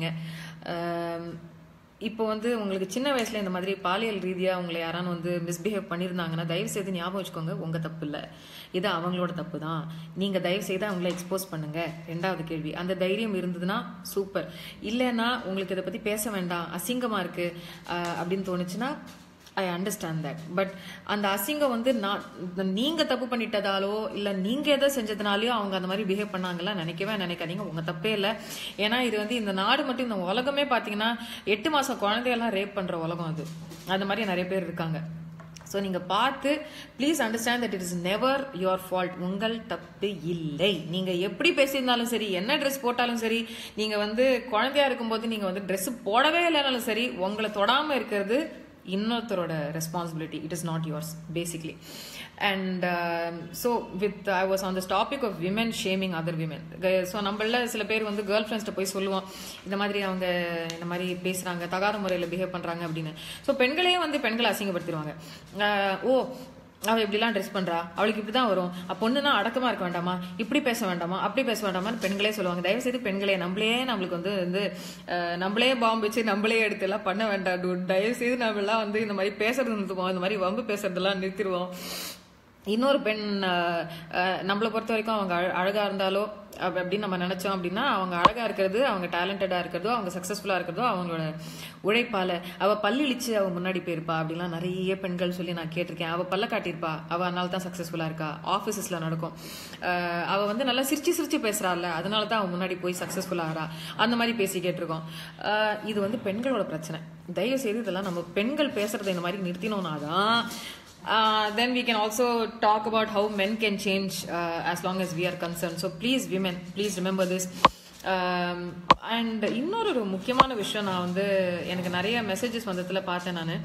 அஹ், இப்போ வந்து உங்களுக்கு சின்ன வயசுல இந்த மாதிரி பாலியல் ரீதியா உங்களை யாரானு வந்து மிஸ்பிஹேவ் பண்ணியிருந்தாங்கன்னா தயவு செய்து ஞாபகம் வச்சுக்கோங்க உங்க தப்பு இல்ல இது அவங்களோட தப்பு தான் நீங்க தயவு செய்து அவங்கள எக்ஸ்போஸ் பண்ணுங்க ரெண்டாவது கேள்வி அந்த தைரியம் இருந்ததுன்னா சூப்பர் இல்லைன்னா உங்களுக்கு இதை பத்தி பேச வேண்டாம் அசிங்கமா இருக்கு அஹ், அப்படின்னு தோணுச்சுன்னா ஐ அண்டர்ஸ்டாண்ட் தட் பட் அந்த அசிங்கம் வந்து நான் நீங்க தப்பு பண்ணிட்டதாலோ இல்ல நீங்க எதை செஞ்சதுனாலயோ அவங்க அந்த மாதிரி பிஹேவ் பண்ணாங்களா நினைக்கவே நினைக்காதீங்க உங்க தப்பே இல்ல ஏன்னா இது வந்து இந்த நாடு மட்டும் இந்த உலகமே பாத்தீங்கன்னா எட்டு மாசம் குழந்தையெல்லாம் ரேப் பண்ற உலகம் அது அந்த மாதிரி நிறைய பேர் இருக்காங்க ஸோ நீங்க பார்த்து please understand that it is never your fault உங்கள் தப்பு இல்லை நீங்க எப்படி பேசியிருந்தாலும் சரி என்ன ட்ரெஸ் போட்டாலும் சரி நீங்க வந்து குழந்தையா இருக்கும்போது நீங்க வந்து Dress போடவே இல்லைனாலும் சரி உங்களை தொடாம இருக்கிறது இன்னொருத்தரோட responsibility it is not yours basically and so with I was on this topic of women shaming other women so நம்மள சில பேர் வந்து கேர்ள் ஃப்ரெண்ட்ஸ்ட்ட போய் சொல்லுவோம் இந்த மாதிரி அவங்க இந்த மாதிரி பேசுறாங்க தகாத முறையில் பிஹேவ் பண்றாங்க அப்படின்னு ஸோ பெண்களையே வந்து பெண்களை அசிங்கப்படுத்திடுவாங்க அஹ், ஓ அவ இப்படிலாம் ட்ரெஸ் பண்றா அவளுக்கு இப்படிதான் வரும் அப்ப பொண்ணுனா அடக்கமா இருக்க வேண்டாமா இப்படி பேச வேண்டாமா அப்படி பேச வேண்டாமான்னு பெண்களே சொல்லுவாங்க தயவு செய்து பெண்களே நம்மளே நம்மளுக்கு வந்து வந்து அஹ், நம்மளே பாம்பு வச்சு நம்மளே எடுத்து எல்லாம் பண்ண வேண்டாம் dude. தயவு செய்து நம்ம எல்லாம் வந்து இந்த மாதிரி பேசுறது நிறுத்துவோம் இந்த மாதிரி வம்பு பேசுறதெல்லாம் நிறுத்திடுவோம் இன்னொரு பெண் அஹ், அஹ், நம்மளை பொறுத்த வரைக்கும் அவங்க அழ- அழகா இருந்தாலோ அப்ப- அப்படின்னு நம்ம நினைச்சோம் அப்படின்னா அவங்க அழகா இருக்கிறது அவங்க டேலண்டடா இருக்கிறதோ அவங்க சக்சஸ்ஃபுல்லா இருக்கிறதோ அவங்களோட உழைப்பால அவ பல்லிழிச்சு அவ முன்னாடி போயிருப்பா அப்படிலாம் நிறைய பெண்கள் சொல்லி நான் கேட்டிருக்கேன் அவ பல்ல காட்டியிருப்பா அவ அதனால தான் சக்சஸ்ஃபுல்லா இருக்கா ஆபீசஸ்ல நடக்கும் அஹ், அவ வந்து நல்லா சிரிச்சு சிரிச்சு பேசுறாள்ல அதனால தான் அவ முன்னாடி போய் சக்சஸ்ஃபுல் ஆகிறா அந்த மாதிரி பேசி கேட்டிருக்கோம் அஹ், இது வந்து பெண்களோட பிரச்சனை தயவு செய்து இதெல்லாம் நம்ம பெண்கள் பேசுறதை இந்த மாதிரி நிறுத்தினோம்னா தான் Uh, then we can also talk about how men can change uh, as long as we are concerned. So please, women, please remember this. Um, and இன்னொரு ஒரு முக்கியமான விஷயம் நான் வந்து எனக்கு நிறைய மெசேஜஸ் வந்ததுல பார்த்தேன் நான்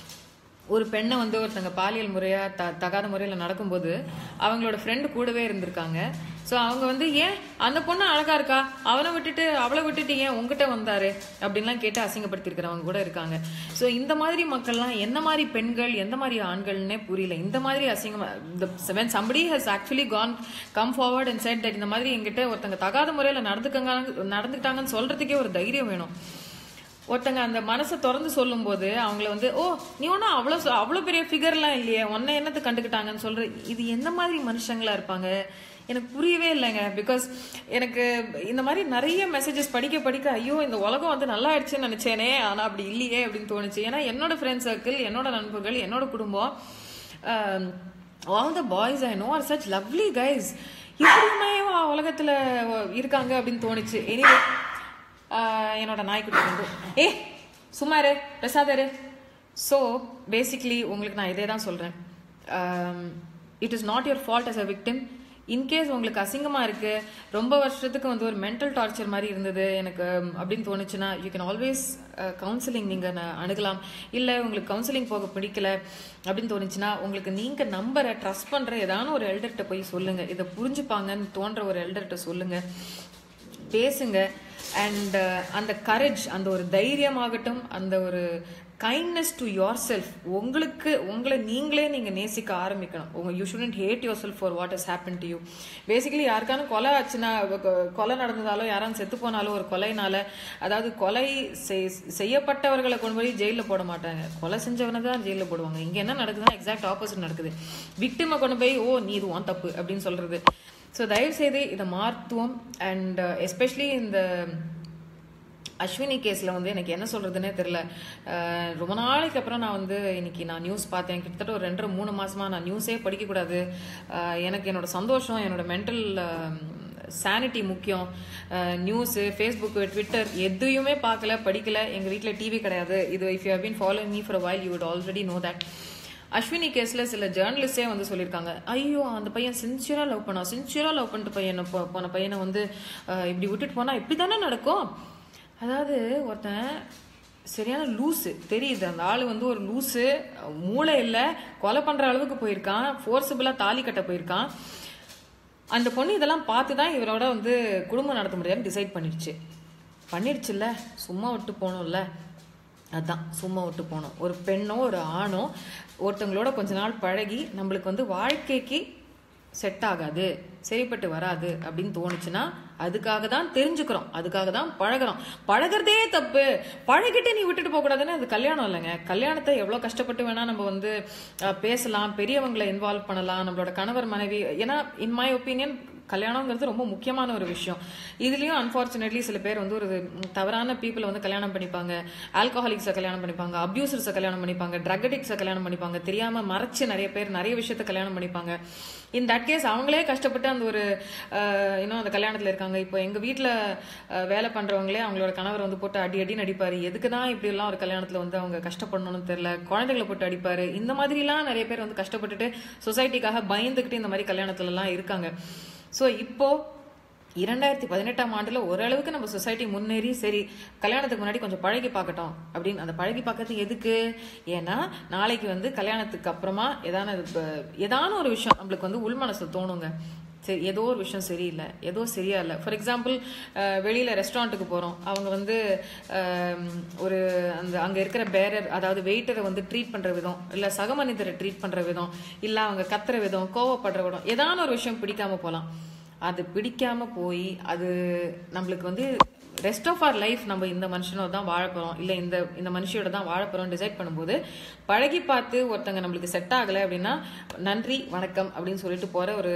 ஒரு பெண்ணை வந்து ஒருத்தங்க பாலியல் முறையா த தகாத முறையில் நடக்கும்போது அவங்களோட ஃப்ரெண்டு கூடவே இருந்திருக்காங்க ஸோ அவங்க வந்து ஏன் அந்த பொண்ணு அழகா இருக்கா அவனை விட்டுட்டு அவளை விட்டுட்டு ஏன் உங்ககிட்ட வந்தாரு அப்படின்லாம் கேட்டு அசிங்கப்படுத்திருக்கிறவங்க கூட இருக்காங்க ஸோ இந்த மாதிரி மக்கள்லாம் என்ன மாதிரி பெண்கள் எந்த மாதிரி ஆண்கள்னே புரியல இந்த மாதிரி அசிங்கமா when somebody has actually gone come forward and said that இந்த மாதிரி எங்கிட்ட ஒருத்தங்க தகாத முறையில் நடந்துக்கங்க நடந்துக்கிட்டாங்கன்னு சொல்றதுக்கே ஒரு தைரியம் வேணும் ஒருத்தங்க அந்த மனசை திறந்து சொல்லும்போது அவங்கள வந்து ஓ நீ ஒன்றும் அவ்வளோ சொ- அவ்வளோ பெரிய ஃபிகர்லாம் இல்லையே உன்னை என்னத்து கண்டுக்கிட்டாங்கன்னு சொல்ற இது எந்த மாதிரி மனுஷங்களா இருப்பாங்க எனக்கு புரியவே இல்லைங்க பிகாஸ் எனக்கு இந்த மாதிரி நிறைய மெசேஜஸ் படிக்க படிக்க ஐயோ இந்த உலகம் வந்து நல்லா ஆயிடுச்சுன்னு நினைச்சேனே ஆனா அப்படி இல்லையே அப்படின்னு தோணுச்சு ஏன்னா என்னோட ஃப்ரெண்ட் சர்க்கிள் என்னோட நண்பர்கள் என்னோட குடும்பம் all the boys I know are such lovely guys இப்படியுமே உலகத்துல இருக்காங்க அப்படின்னு தோணுச்சு எனிவே என்னோட நாய்க்குட்டி வந்து ஏ சும்மா இரு பெசாதரு ஸோ பேசிக்லி உங்களுக்கு நான் இதே தான் சொல்கிறேன் it is not your fault as a victim in case உங்களுக்கு அசிங்கமாக இருக்கு ரொம்ப வருஷத்துக்கு வந்து ஒரு மென்டல் டார்ச்சர் மாதிரி இருந்தது எனக்கு um, அப்படின்னு தோணுச்சுன்னா யூ கேன் ஆல்வேஸ் கவுன்சிலிங் நீங்கள் அணுகலாம் இல்லை உங்களுக்கு கவுன்சிலிங் போக பிடிக்கல அப்படின்னு தோணுச்சுன்னா உங்களுக்கு நீங்கள் நம்பரை ட்ரஸ்ட் பண்ணுற ஏதான ஒரு எல்டர்கிட்ட போய் சொல்லுங்கள் இதை புரிஞ்சுப்பாங்கன்னு தோன்ற ஒரு எல்டர்கிட்ட சொல்லுங்கள் பேசுங்க அண்ட் அந்த கரேஜ் அந்த ஒரு தைரியமாகட்டும் அந்த ஒரு கைண்ட்னஸ் டு யோர் செல்ஃப் உங்களுக்கு உங்களை நீங்களே நீங்க நேசிக்க ஆரம்பிக்கணும் உங்க you shouldn't hate yourself for what has happen to you basically யாருக்கான கொலை ஆச்சுன்னா கொ- கொலை நடந்ததாலோ யாரும் செத்து போனாலோ ஒரு கொலைனால அதாவது கொலை செய்- செய்யப்பட்டவர்களை கொண்டு போய் ஜெயிலில் போட மாட்டாங்க கொலை செஞ்சவனை தான் ஜெயிலில் போடுவாங்க இங்க என்ன நடக்குதுன்னா எக்ஸாக்ட் ஆப்போசிட் நடக்குது விக்டிமை கொண்டு போய் ஓ நீ இது உன் தப்பு அப்படின்னு சொல்றது ஸோ தயவுசெய்து இதை மாற்றுவோம் அண்ட் எஸ்பெஷலி இந்த அஸ்வினி கேஸில் வந்து எனக்கு என்ன சொல்கிறதுனே தெரில அஹ் ரொம்ப நாளைக்கு அப்புறம் நான் வந்து இன்னைக்கு நான் நியூஸ் பார்த்தேன் கிட்டத்தட்ட ஒரு ரெண்டரை மூணு மாசமா நான் நியூஸே படிக்கக்கூடாது அஹ் எனக்கு என்னோட சந்தோஷம் என்னோட மென்டல் சானிட்டி முக்கியம் நியூஸு ஃபேஸ்புக்கு ட்விட்டர் எதையுமே பார்க்கல படிக்கல எங்கள் வீட்டில் டிவி கிடையாது இது if you have been follow me for while you would already know that Ashwini கேஸ்ல சில ஜேர்னலிஸ்டே வந்து சொல்லியிருக்காங்க ஐயோ அந்த பையன் சின்சியரா லவ் பண்ணா சின்சியரா லவ் பண்ணிட்டு பையனை போ- போன பையனை வந்து அஹ், இப்படி விட்டுட்டு போனா இப்படி தானே நடக்கும் அதாவது ஒருத்தன் சரியான லூஸு தெரியுது அந்த ஆள் வந்து ஒரு லூஸு மூளை இல்லை கொலை பண்ற அளவுக்கு போயிருக்கான் ஃபோர்ஸபிளா தாலி கட்ட போயிருக்கான் அந்த பொண்ணு இதெல்லாம் பார்த்து தான் இவரோட வந்து குடும்பம் நடத்த முடியாதுன்னு டிசைட் பண்ணிடுச்சு பண்ணிடுச்சுல்ல சும்மா விட்டு போகணும்ல அதான் சும்மா விட்டு போகணும் ஒரு பெண்ணோ ஒரு ஆணோ ஒருத்தவங்களோட கொஞ்ச நாள் பழகி நம்மளுக்கு வந்து வாழ்க்கைக்கு செட் ஆகாது சரிப்பட்டு வராது அப்படின்னு தோணுச்சுன்னா அதுக்காக தான் தெரிஞ்சுக்கிறோம் அதுக்காக தான் பழகுறோம் பழகுறதே தப்பு பழகிட்டு நீ விட்டுட்டு போக கூடாதுன்னு அது கல்யாணம் இல்லைங்க கல்யாணத்தை எவ்வளவு கஷ்டப்பட்டு வேணா நம்ம வந்து அஹ், பேசலாம் பெரியவங்களை இன்வால்வ் பண்ணலாம் நம்மளோட கணவர் மனைவி ஏன்னா இன் மை ஒப்பீனியன் கல்யாணங்கிறது ரொம்ப முக்கியமான ஒரு விஷயம் இதுலயும் அன்பார்ச்சுனேட்லி சில பேர் வந்து ஒரு ம், தவறான பீப்புளை வந்து கல்யாணம் பண்ணிப்பாங்க ஆல்கஹாலிக்ஸை கல்யாணம் பண்ணிப்பாங்க அபியூசர்ஸை கல்யாணம் பண்ணிப்பாங்க ட்ரக் அடிக்ஸை கல்யாணம் பண்ணிப்பாங்க தெரியாம மறைச்சு நிறைய பேர் நிறைய விஷயத்த கல்யாணம் பண்ணிப்பாங்க இன் தட் கேஸ் அவங்களே கஷ்டப்பட்டு அந்த ஒரு இன்னும் அந்த கல்யாணத்துல இருக்காங்க இப்போ எங்க வீட்ல அஹ், வேலை பண்றவங்களே அவங்களோட கணவர் வந்து போட்டு அடி அடி நடிப்பாரு எதுக்கு தான் இப்படி எல்லாம் ஒரு கல்யாணத்துல வந்து அவங்க கஷ்டப்படணும்னு தெரியல குழந்தைகளை போட்டு அடிப்பாரு இந்த மாதிரிலாம் நிறைய பேர் வந்து கஷ்டப்பட்டுட்டு சொசைட்டிக்காக பயந்துக்கிட்டு இந்த மாதிரி கல்யாணத்துல எல்லாம் இருக்காங்க ஸோ இப்போ இரண்டாயிரத்தி பதினெட்டாம் ஆண்டுல ஓரளவுக்கு நம்ம சொசைட்டி முன்னேறி சரி கல்யாணத்துக்கு முன்னாடி கொஞ்சம் பழகி பார்க்கட்டும் அப்படின்னு அந்த பழகி பார்க்கறது எதுக்கு ஏன்னா நாளைக்கு வந்து கல்யாணத்துக்கு அப்புறமா ஏதான ஏதான ஒரு விஷயம் நம்மளுக்கு வந்து உள்மனசு தோணுங்க சரி ஏதோ ஒரு விஷயம் சரியில்லை ஏதோ சரியா இல்லை ஃபார் எக்ஸாம்பிள் வெளியில ரெஸ்டாரண்ட்டுக்கு போறோம் அவங்க வந்து அஹ், ஒரு அந்த அங்க இருக்கிற பேரர் அதாவது வெயிட்டரை வந்து ட்ரீட் பண்ற விதம் இல்ல சக மனிதரை ட்ரீட் பண்ற விதம் இல்ல அவங்க கத்துற விதம் கோவப்படுற விதம் ஏதான ஒரு விஷயம் பிடிக்காம போலாம் அது பிடிக்காம போய் அது நம்மளுக்கு வந்து ரெஸ்ட் ஆஃப் ஆர் லைஃப் நம்ம இந்த மனுஷனோட தான் வாழ போறோம் இல்ல இந்த இந்த மனுஷியோட தான் வாழ போறோம் டிசைட் பண்ணும்போது பழகி பார்த்து ஒருத்தங்க நம்மளுக்கு செட் ஆகலை அப்படின்னா நன்றி வணக்கம் அப்படின்னு சொல்லிட்டு போற ஒரு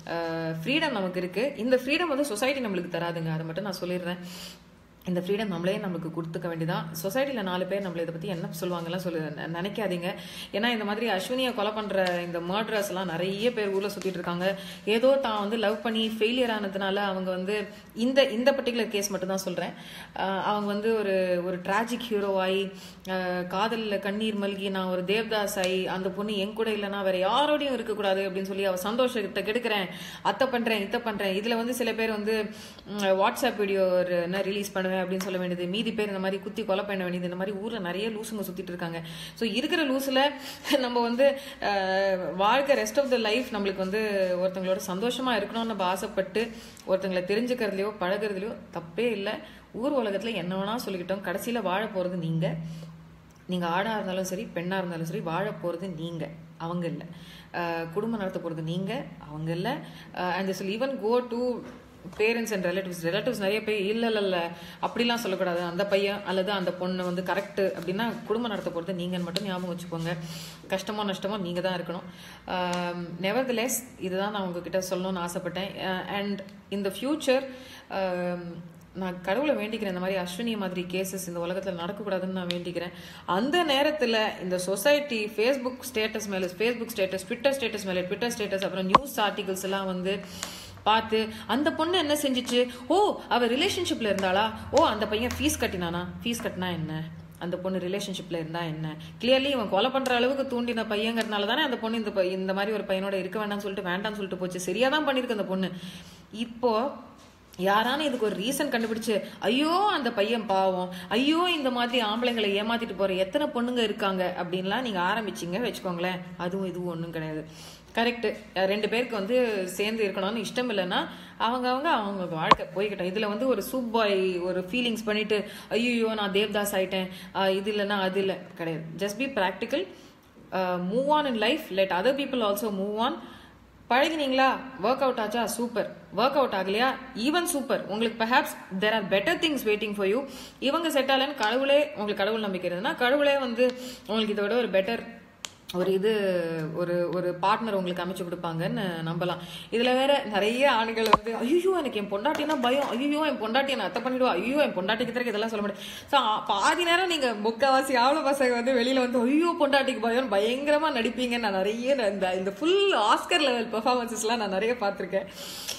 ஃப்ரீடம் நமக்கு இருக்கு இந்த ஃப்ரீடம் வந்து சொசைட்டி நம்மளுக்கு தராதுங்க அதை மட்டும் நான் சொல்லிடுறேன் இந்த ஃப்ரீடம் நம்மளே நம்மளுக்கு கொடுத்துக்க வேண்டியதான் சொசைட்டியில் நாலு பேர் நம்மள இதை பற்றி என்ன சொல்லுவாங்கலாம் சொல்லு ந- நினைக்காதீங்க ஏன்னா இந்த மாதிரி அஸ்வினியை கொலை பண்ணுற இந்த மர்டரர்ஸ் எல்லாம் நிறைய பேர் ஊரில் சுற்றிட்டு இருக்காங்க ஏதோ தான் வந்து லவ் பண்ணி ஃபெயிலியர் ஆனதுனால அவங்க வந்து இந்த இந்த பர்டிகுலர் கேஸ் மட்டும் தான் சொல்கிறேன் அவங்க வந்து ஒரு ஒரு டிராஜிக் ஹீரோவாகி காதலில் கண்ணீர் மல்கி நான் ஒரு தேவதாஸ் ஆகி அந்த பொண்ணு என் கூட இல்லைன்னா வேற யாரோடையும் இருக்கக்கூடாது அப்படின்னு சொல்லி அவ சந்தோஷத்தை கெடுக்கிறேன் அத்தை பண்றேன் இத்தை பண்றேன் இதுல வந்து சில பேர் வந்து ம், வாட்ஸ்அப் வீடியோ ஒரு என்ன ரிலீஸ் பண்ணுவேன் அப்படின்னு சொல்ல வேண்டியது மீதி பேர் இந்த மாதிரி குத்தி கொலை பண்ண வேண்டியது இந்த மாதிரி ஊர்ல நிறைய லூசுங்க சுத்திட்டு இருக்காங்க ஸோ இருக்கிற லூஸ்ல நம்ம வந்து அஹ், வாழ்க்கை ரெஸ்ட் ஆஃப் த லைஃப் நம்மளுக்கு வந்து ஒருத்தங்களோட சந்தோஷமா இருக்கணும்னு நம்ம ஆசைப்பட்டு ஒருத்தங்களை தெரிஞ்சுக்கிறதுலையோ பழகுறதுலையோ தப்பே இல்லை ஊர் உலகத்துல என்ன வேணா சொல்லிக்கிட்டோம் கடைசியில வாழ போறது நீங்க நீங்க ஆடா இருந்தாலும் சரி பெண்ணா இருந்தாலும் சரி வாழ போறது நீங்க அவங்க இல்ல அஹ் குடும்பம் நடத்த போறது நீங்க அவங்க இல்ல and this even go to parents and relatives relatives நிறைய பேர் இல்ல இல்ல இல்ல அப்படிலாம் சொல்லக்கூடாது அந்த பையன் அல்லது அந்த பொண்ணு வந்து கரெக்ட் அப்படின்னா குடும்பம் நடத்த போறது நீங்கன்னு மட்டும் ஞாபகம் வச்சுக்கோங்க கஷ்டமோ நஷ்டமோ நீங்க தான் இருக்கணும் நெவர்தலெஸ் இதுதான் நான் உங்ககிட்ட சொல்லணும்னு ஆசைப்பட்டேன் அண்ட் இந்த ஃபியூச்சர் நான் கடவுளை வேண்டிக்கிறேன் இந்த மாதிரி அஸ்வினி மாதிரி கேசஸ் இந்த உலகத்தில் நடக்கக்கூடாதுன்னு நான் வேண்டிக்கிறேன் அந்த நேரத்தில் இந்த சொசைட்டி ஃபேஸ்புக் ஸ்டேட்டஸ் மேலே ஃபேஸ்புக் ஸ்டேட்டஸ் ட்விட்டர் ஸ்டேட்டஸ் மேலே ட்விட்டர் ஸ்டேட்டஸ் அப்புறம் நியூஸ் ஆர்டிகல்ஸ் எல்லாம் வந்து பார்த்து அந்த பொண்ணு என்ன செஞ்சுச்சு ஓ அவ ரிலேஷன்ஷிப்ல இருந்தாளா ஓ அந்த பையன் ஃபீஸ் கட்டினானா ஃபீஸ் கட்டினா என்ன அந்த பொண்ணு ரிலேஷன்ஷிப்ல இருந்தா என்ன கிளியர்லி இவன் கொலை பண்ற அளவுக்கு தூண்டின பையங்கிறதுனால தானே அந்த பொண்ணு இந்த பை- இந்த மாதிரி ஒரு பையனோட இருக்க வேண்டாம்னு சொல்லிட்டு வேண்டாம்னு சொல்லிட்டு போச்சு சரியா தான் பண்ணிருக்கு அந்த பொண்ணு இப்போ யாரான இதுக்கு ஒரு ரீசன் கண்டுபிடிச்சு ஐயோ அந்த பையன் பாவம் ஐயோ இந்த மாதிரி ஆம்பளைங்களை ஏமாத்திட்டு போற எத்தனை பொண்ணுங்க இருக்காங்க அப்படின்லாம் நீங்க ஆரம்பிச்சீங்க வச்சுக்கோங்களேன் அதுவும் இதுவும் ஒன்றும் கிடையாது கரெக்ட் ரெண்டு பேருக்கு வந்து சேர்ந்து இருக்கணும்னு இஷ்டம் இல்லைன்னா அவங்க அவங்க அவங்க வாழ்க்கை போய்கிட்டோம் இதுல வந்து ஒரு சூப் பாய் ஒரு ஃபீலிங்ஸ் பண்ணிட்டு ஐயோ நான் தேவ்தாஸ் ஆயிட்டேன் ஆஹ் இது இல்லைன்னா அது இல்லை கிடையாது just be practical move on in life let other people also move on பழகினீங்களா ஒர்க் அவுட் ஆச்சா சூப்பர் ஒர்க் அவுட் ஆகலையா ஈவன் சூப்பர் உங்களுக்கு perhaps there are better things waiting for you இவங்க செட் ஆகலன்னு கடவுளே உங்களுக்கு கடவுள் நம்பிக்கை இருந்ததுன்னா கடவுளே வந்து உங்களுக்கு இதை விட ஒரு பெட்டர் ஒரு இது ஒரு ஒரு பார்ட்னர் உங்களுக்கு அமைச்சு கொடுப்பாங்கன்னு நம்பலாம் இதுல வேற நிறைய ஆண்கள் வந்து ஐயோ எனக்கு என் பொண்டாட்டினா பயம் ஐயோ என் பொண்டாட்டி என்ன அத்தை பண்ணிடுவா ஐயோ என் பொண்டாட்டிக்கு தரக்கு இதெல்லாம் சொல்ல முடியாது ஸோ பாதி நேரம் நீங்க முக்காவாசி ஆவல பசங்க வந்து வெளியில வந்து ஐயோ பொண்டாட்டிக்கு பயம் பயங்கரமா நடிப்பீங்க நான் நிறைய நான் இந்த இந்த ஃபுல் ஆஸ்கர் லெவல் பெர்ஃபார்மன்சஸ்லாம் நான் நிறைய பார்த்துருக்கேன்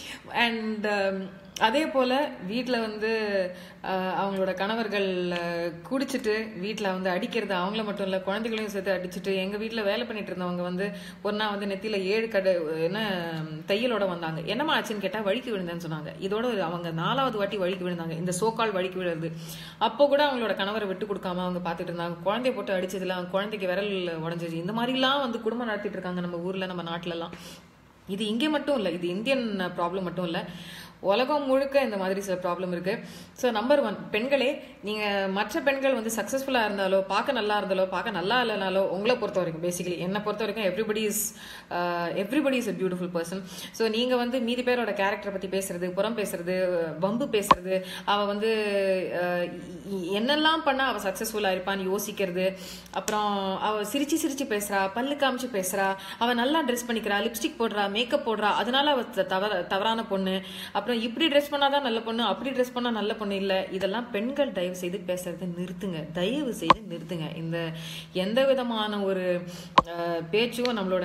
அண்ட் அதே போல வீட்டில் வந்து அஹ், அவங்களோட கணவர்கள் அஹ், குடிச்சிட்டு வீட்டில் வந்து அடிக்கிறது அவங்கள மட்டும் இல்லை குழந்தைகளையும் சேர்த்து அடிச்சிட்டு எங்கள் வீட்டில் வேலை பண்ணிட்டு இருந்தவங்க வந்து ஒரு நாள் வந்து நெத்தியில் ஏழு கடை என்ன தையலோட வந்தாங்க என்னம்மா ஆச்சுன்னு கேட்டால் வழுக்கி விழுந்தேன்னு சொன்னாங்க இதோட ஒரு அவங்க நாலாவது வாட்டி வழுக்கி விழுந்தாங்க இந்த சோக்கால் வழுக்கி விழுறது அப்போ கூட அவங்களோட கணவரை விட்டு கொடுக்காம அவங்க பார்த்துட்டு இருந்தாங்க குழந்தைய போட்டு அடிச்சதுல அவங்க குழந்தைக்கு விரல் உடஞ்சிச்சு இந்த மாதிரிலாம் வந்து குடும்பம் நடத்திட்டு இருக்காங்க நம்ம ஊரில் நம்ம நாட்டிலலாம் இது இங்கே மட்டும் இல்லை இது இந்தியன் ப்ராப்ளம் மட்டும் இல்லை உலகம் முழுக்க இந்த மாதிரி சில ப்ராப்ளம் இருக்கு ஸோ நம்பர் ஒன் பெண்களே நீங்க மற்ற பெண்கள் வந்து சக்சஸ்ஃபுல்லா இருந்தாலோ பார்க்க நல்லா இருந்தாலோ பார்க்க நல்லா இல்லைனாலோ உங்களை பொறுத்த வரைக்கும் பேசிக்கலி என்னை பொறுத்த வரைக்கும் everybody is everybody is a beautiful person so நீங்க வந்து மீதி பேரோட கேரக்டரை பத்தி பேசுறது புறம் பேசுறது வம்பு பேசுறது அவ வந்து அஹ், இ- என்னெல்லாம் பண்ணா அவ சக்சஸ்ஃபுல்லா இருப்பான்னு யோசிக்கிறது அப்புறம் அவ சிரிச்சு சிரிச்சு பேசுறா பல்லு காமிச்சு பேசுறா அவ நல்லா ட்ரெஸ் பண்ணிக்கிறா லிப்ஸ்டிக் போடுறா மேக்கப் போடுறா அதனால அவ த- தவற தவறான பொண்ணு அப்புறம் இப்படி ட்ரெஸ் பண்ணாதான் நல்ல பொண்ணு அப்படி ட்ரெஸ் பண்ணா நல்ல பொண்ணு இல்ல இதெல்லாம் பெண்கள் தயவு செய்து பேசுறதை நிறுத்துங்க தயவு செய்து நிறுத்துங்க இந்த எந்த விதமான ஒரு அஹ், பேச்சும் நம்மளோட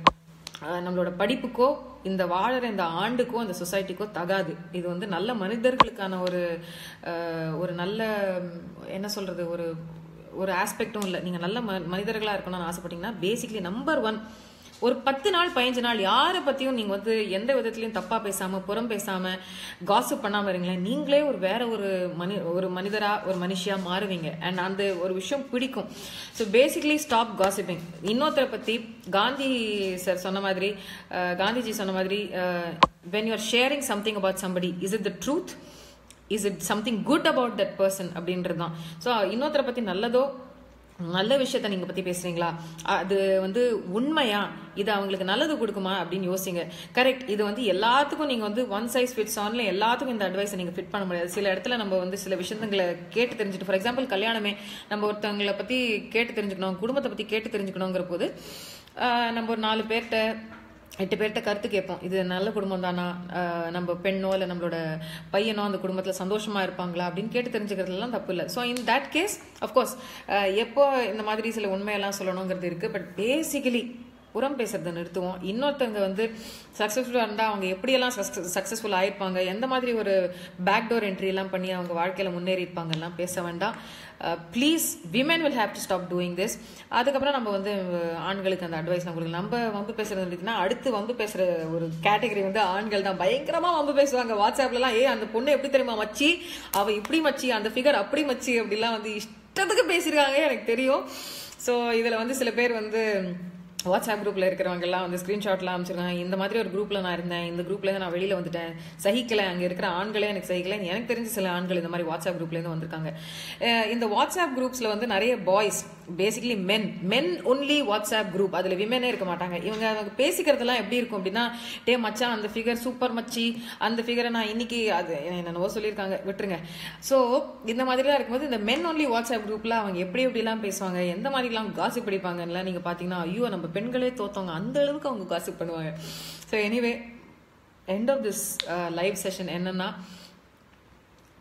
அஹ், நம்மளோட படிப்புக்கோ இந்த வாழற இந்த ஆண்டுக்கோ இந்த சொசைட்டிக்கோ தகாது இது வந்து நல்ல மனிதர்களுக்கான ஒரு அஹ், ஒரு நல்ல ம், என்ன சொல்றது ஒரு ஒரு ஆஸ்பெக்டும் இல்லை நீங்க நல்ல ம மனிதர்களா இருக்கணும்னு ஆசைப்பட்டீங்கன்னா பேசிக்லி நம்பர் ஒன் ஒரு பத்து நாள் பதினஞ்சு நாள் யாரை பத்தியும் நீங்க வந்து எந்த விதத்திலயும் தப்பா பேசாம புறம் பேசாம காசிப் பண்ணாம இருங்களேன் நீங்களே ஒரு வேற ஒரு மனி ஒரு மனிதரா ஒரு மனுஷியா மாறுவீங்க அண்ட் அந்த ஒரு விஷயம் பிடிக்கும் ஸோ பேசிக்லி ஸ்டாப் காசிப்பிங் இன்னொருத்தரை பத்தி காந்தி சார் சொன்ன மாதிரி அஹ், காந்திஜி சொன்ன மாதிரி when you are sharing something about somebody is it the truth is it something good about that person அப்படின்றது தான் ஸோ இன்னொருத்தரை பத்தி நல்லதோ நல்ல விஷயத்த நீங்க பத்தி பேசுறீங்களா அது வந்து உண்மையா இது அவங்களுக்கு நல்லது கொடுக்குமா அப்படின்னு யோசிங்க கரெக்ட் இது வந்து எல்லாத்துக்கும் நீங்க வந்து ஒன் சைஸ் ஃபிட்ஸ் ஆன்ல எல்லாத்துக்கும் இந்த அட்வைஸை நீங்க ஃபிட் பண்ண முடியாது சில இடத்துல நம்ம வந்து சில விஷயங்களை கேட்டு தெரிஞ்சுட்டு ஃபார் எக்ஸாம்பிள் கல்யாணமே நம்ம ஒருத்தவங்களை பத்தி கேட்டு தெரிஞ்சுக்கணும் குடும்பத்தை பத்தி கேட்டு தெரிஞ்சுக்கணுங்கிற போது ஆஹ், நம்ம ஒரு நாலு பேர்கிட்ட எட்டு பேர்கிட்ட கருத்து கேட்போம் இது நல்ல குடும்பம் தானா ஆஹ் நம்ம பெண்ணோ இல்லை நம்மளோட பையனோ அந்த குடும்பத்தில் சந்தோஷமா இருப்பாங்களா அப்படின்னு கேட்டு தெரிஞ்சுக்கிறதுலாம் தப்பு இல்லை so in that case of course எப்போ இந்த மாதிரி சில உண்மையெல்லாம் சொல்லணுங்கிறது இருக்கு பட் பேசிக்கலி புறம் பேசுறதை நிறுத்துவோம் இன்னொருத்தவங்க வந்து சக்ஸஸ்ஃபுல்லாக இருந்தால் அவங்க எப்படியெல்லாம் சக்ஸஸ்ஃபுல் ஆயிருப்பாங்க எந்த மாதிரி ஒரு பேக்டோர் என்ட்ரி எல்லாம் பண்ணி அவங்க வாழ்க்கையில் முன்னேறி இருப்பாங்கலாம் பேச வேண்டாம் please women will have to stop doing this அதுக்கப்புறம் நம்ம வந்து அஹ், ஆண்களுக்கு அந்த அட்வைஸ் நம்ம கொடுக்கலாம் நம்ம வம்பு பேசுறது இருந்துச்சுன்னா அடுத்து வம்பு பேசுற ஒரு கேட்டகரி வந்து ஆண்கள் தான் பயங்கரமா வம்பு பேசுவாங்க வாட்ஸ்அப்லலாம் ஏ அந்த பொண்ணு எப்படி தெரியுமா மச்சி அவ இப்படி மச்சி அந்த ஃபிகர் அப்படி மச்சி அப்படிலாம் வந்து இஷ்டத்துக்கு பேசியிருக்காங்க எனக்கு தெரியும் ஸோ இதில் வந்து சில பேர் வந்து வாட்ஸ்அப் குரூப்ல இருக்கிறவங்க எல்லாம் வந்து ஸ்கிரீன்ஷாட்லாம் அமைச்சிருக்காங்க இந்த மாதிரி ஒரு குரூப்ல நான் இருந்தேன் இந்த குரூப்ல இருந்து நான் வெளியில வந்துட்டேன் சகிக்கல அங்க இருக்கிற ஆண்களே எனக்கு சகிக்கல எனக்கு தெரிஞ்ச சில ஆண்கள் இந்த மாதிரி வாட்ஸ்அப் குரூப்ல இருந்து வந்திருக்காங்க அஹ் இந்த வாட்ஸ்அப் குரூப்ஸ்ல வந்து நிறைய boys basically men men only WhatsApp group அதுல விமனே இருக்க மாட்டாங்க இவங்க அவங்க பேசிக்கிறதெல்லாம் எப்படி இருக்கும் அப்படின்னா டே மச்சான் அந்த ஃபிகர் சூப்பர் மச்சி அந்த ஃபிகரை நான் இன்னைக்கு அது என்னென்னவோ சொல்லியிருக்காங்க விட்டுருங்க ஸோ இந்த மாதிரிலாம் இருக்கும்போது இந்த மென் ஒன்லி வாட்ஸ்அப் குரூப்ல அவங்க எப்படி எப்படிலாம் பேசுவாங்க எந்த மாதிரிலாம் காசு படிப்பாங்கலாம் நீங்க பாத்தீங்கன்னா ஐயோ நம்ம பெண்களே தோத்தவங்க அந்த அளவுக்கு அவங்க காசு பண்ணுவாங்க so anyway end of this live session என்னன்னா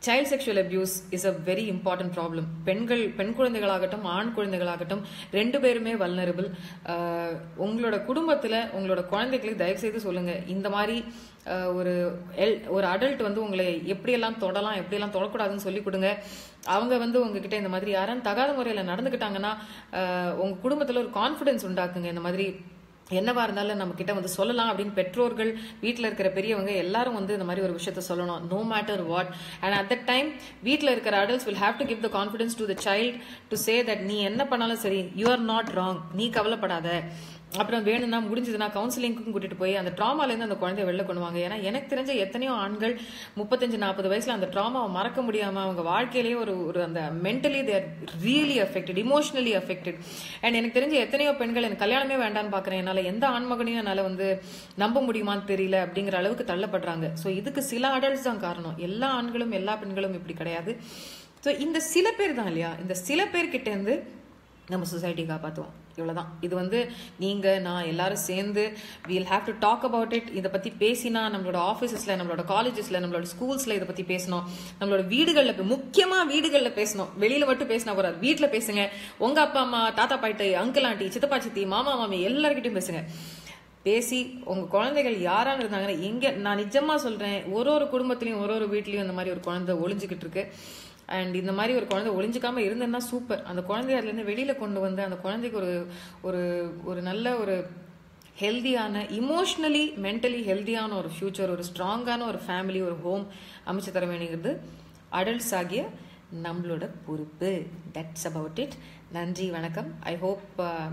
child sexual abuse is a very important problem பெண்கள் பெண் குழந்தைகளாகட்டும் ஆண் குழந்தைகளாகட்டும் ரெண்டு பேருமே வல்னரபிள் உங்களோட குடும்பத்தில் உங்களோட குழந்தைகளுக்கு தயவு செய்து சொல்லுங்க இந்த மாதிரி ஆஹ், ஒரு எல் ஒரு அடல்ட் வந்து உங்களை எப்படியெல்லாம் தொடலாம் எப்படியெல்லாம் தொடக்கூடாதுன்னு சொல்லி கொடுங்க அவங்க வந்து உங்ககிட்ட இந்த மாதிரி யாரும் தகாத முறையில் நடந்துக்கிட்டாங்கன்னா ஆஹ், உங்க குடும்பத்தில் ஒரு கான்ஃபிடன்ஸ் உண்டாக்குங்க இந்த மாதிரி என்னவா இருந்தாலும் நம்ம கிட்ட வந்து சொல்லலாம் அப்படின்னு பெற்றோர்கள் வீட்டில் இருக்கிற பெரியவங்க எல்லாரும் வந்து இந்த மாதிரி ஒரு விஷயத்த சொல்லணும் no matter what and at that time வீட்டில் இருக்கிற adults will have to give the confidence to the child to say that நீ என்ன பண்ணாலும் சரி யூ ஆர் நாட் ராங் நீ கவலைப்படாத அப்புறம் வேணும்னா முடிஞ்சதுன்னா கவுன்சிலிங்க்கும் கூட்டிட்டு போய் அந்த ட்ராமாலேருந்து அந்த குழந்தைய வெளில கொண்டு வாங்க ஏன்னா எனக்கு தெரிஞ்ச எத்தனையோ ஆண்கள் முப்பத்தஞ்சு நாற்பது வயசுல அந்த ட்ராமாவை மறக்க முடியாம அவங்க வாழ்க்கையிலேயே ஒரு ஒரு அந்த mentally they're really affected emotionally affected and எனக்கு தெரிஞ்ச எத்தனையோ பெண்கள் எனக்கு கல்யாணமே வேண்டாம்னு பார்க்குறேன் என்னால் எந்த ஆண்மகனையும் என்னால் வந்து நம்ப முடியுமான்னு தெரியல அப்படிங்கிற அளவுக்கு தள்ளப்படுறாங்க ஸோ இதுக்கு சில அடல்ட்ஸ் தான் காரணம் எல்லா ஆண்களும் எல்லா பெண்களும் இப்படி கிடையாது ஸோ இந்த சில பேர் தான் இல்லையா இந்த சில பேர்கிட்ட இருந்து நம்ம சொசைட்டி காப்பாற்றுவோம் இவ்வளவுதான் இது வந்து நீங்க நான் எல்லாரும் சேர்ந்து we'll have to talk about it இதை பத்தி பேசினா நம்மளோட ஆஃபீஸஸ்ல நம்மளோட காலேஜஸ்ல நம்மளோட ஸ்கூல்ஸ்ல இதை பத்தி பேசணும் நம்மளோட வீடுகள்ல பே- முக்கியமா வீடுகள்ல பேசணும் வெளியில மட்டும் பேசினா போறாது வீட்டுல பேசுங்க உங்க அப்பா அம்மா தாத்தா பாட்டி அங்கிள் ஆண்டி சித்தப்பா சித்தி மாமா மாமி எல்லார்கிட்டயும் பேசுங்க பேசி உங்க குழந்தைகள் யாரான்னு இருந்தாங்கன்னா எங்க நான் நிஜமா சொல்றேன் ஒரு ஒரு குடும்பத்திலயும் ஒரு ஒரு வீட்லயும் இந்த மாதிரி ஒரு குழந்தை ஒளிஞ்சுக்கிட்டு இருக்கு அண்ட் இந்த மாதிரி ஒரு குழந்தை ஒளிஞ்சுக்காம இருந்தேன்னா சூப்பர் அந்த குழந்தைய அதுல இருந்து வெளியில கொண்டு வந்து அந்த குழந்தைக்கு ஒரு ஒரு ஒரு நல்ல ஒரு ஹெல்தியான இமோஷ்னலி மென்டலி ஹெல்தியான ஒரு ஃபியூச்சர் ஒரு ஸ்ட்ராங்கான ஒரு ஃபேமிலி ஒரு ஹோம் அமைச்சு தர வேண்டியது அடல்ட்ஸ் ஆகிய நம்மளோட பொறுப்பு தட்ஸ் அபவுட் இட் நன்றி வணக்கம் I hope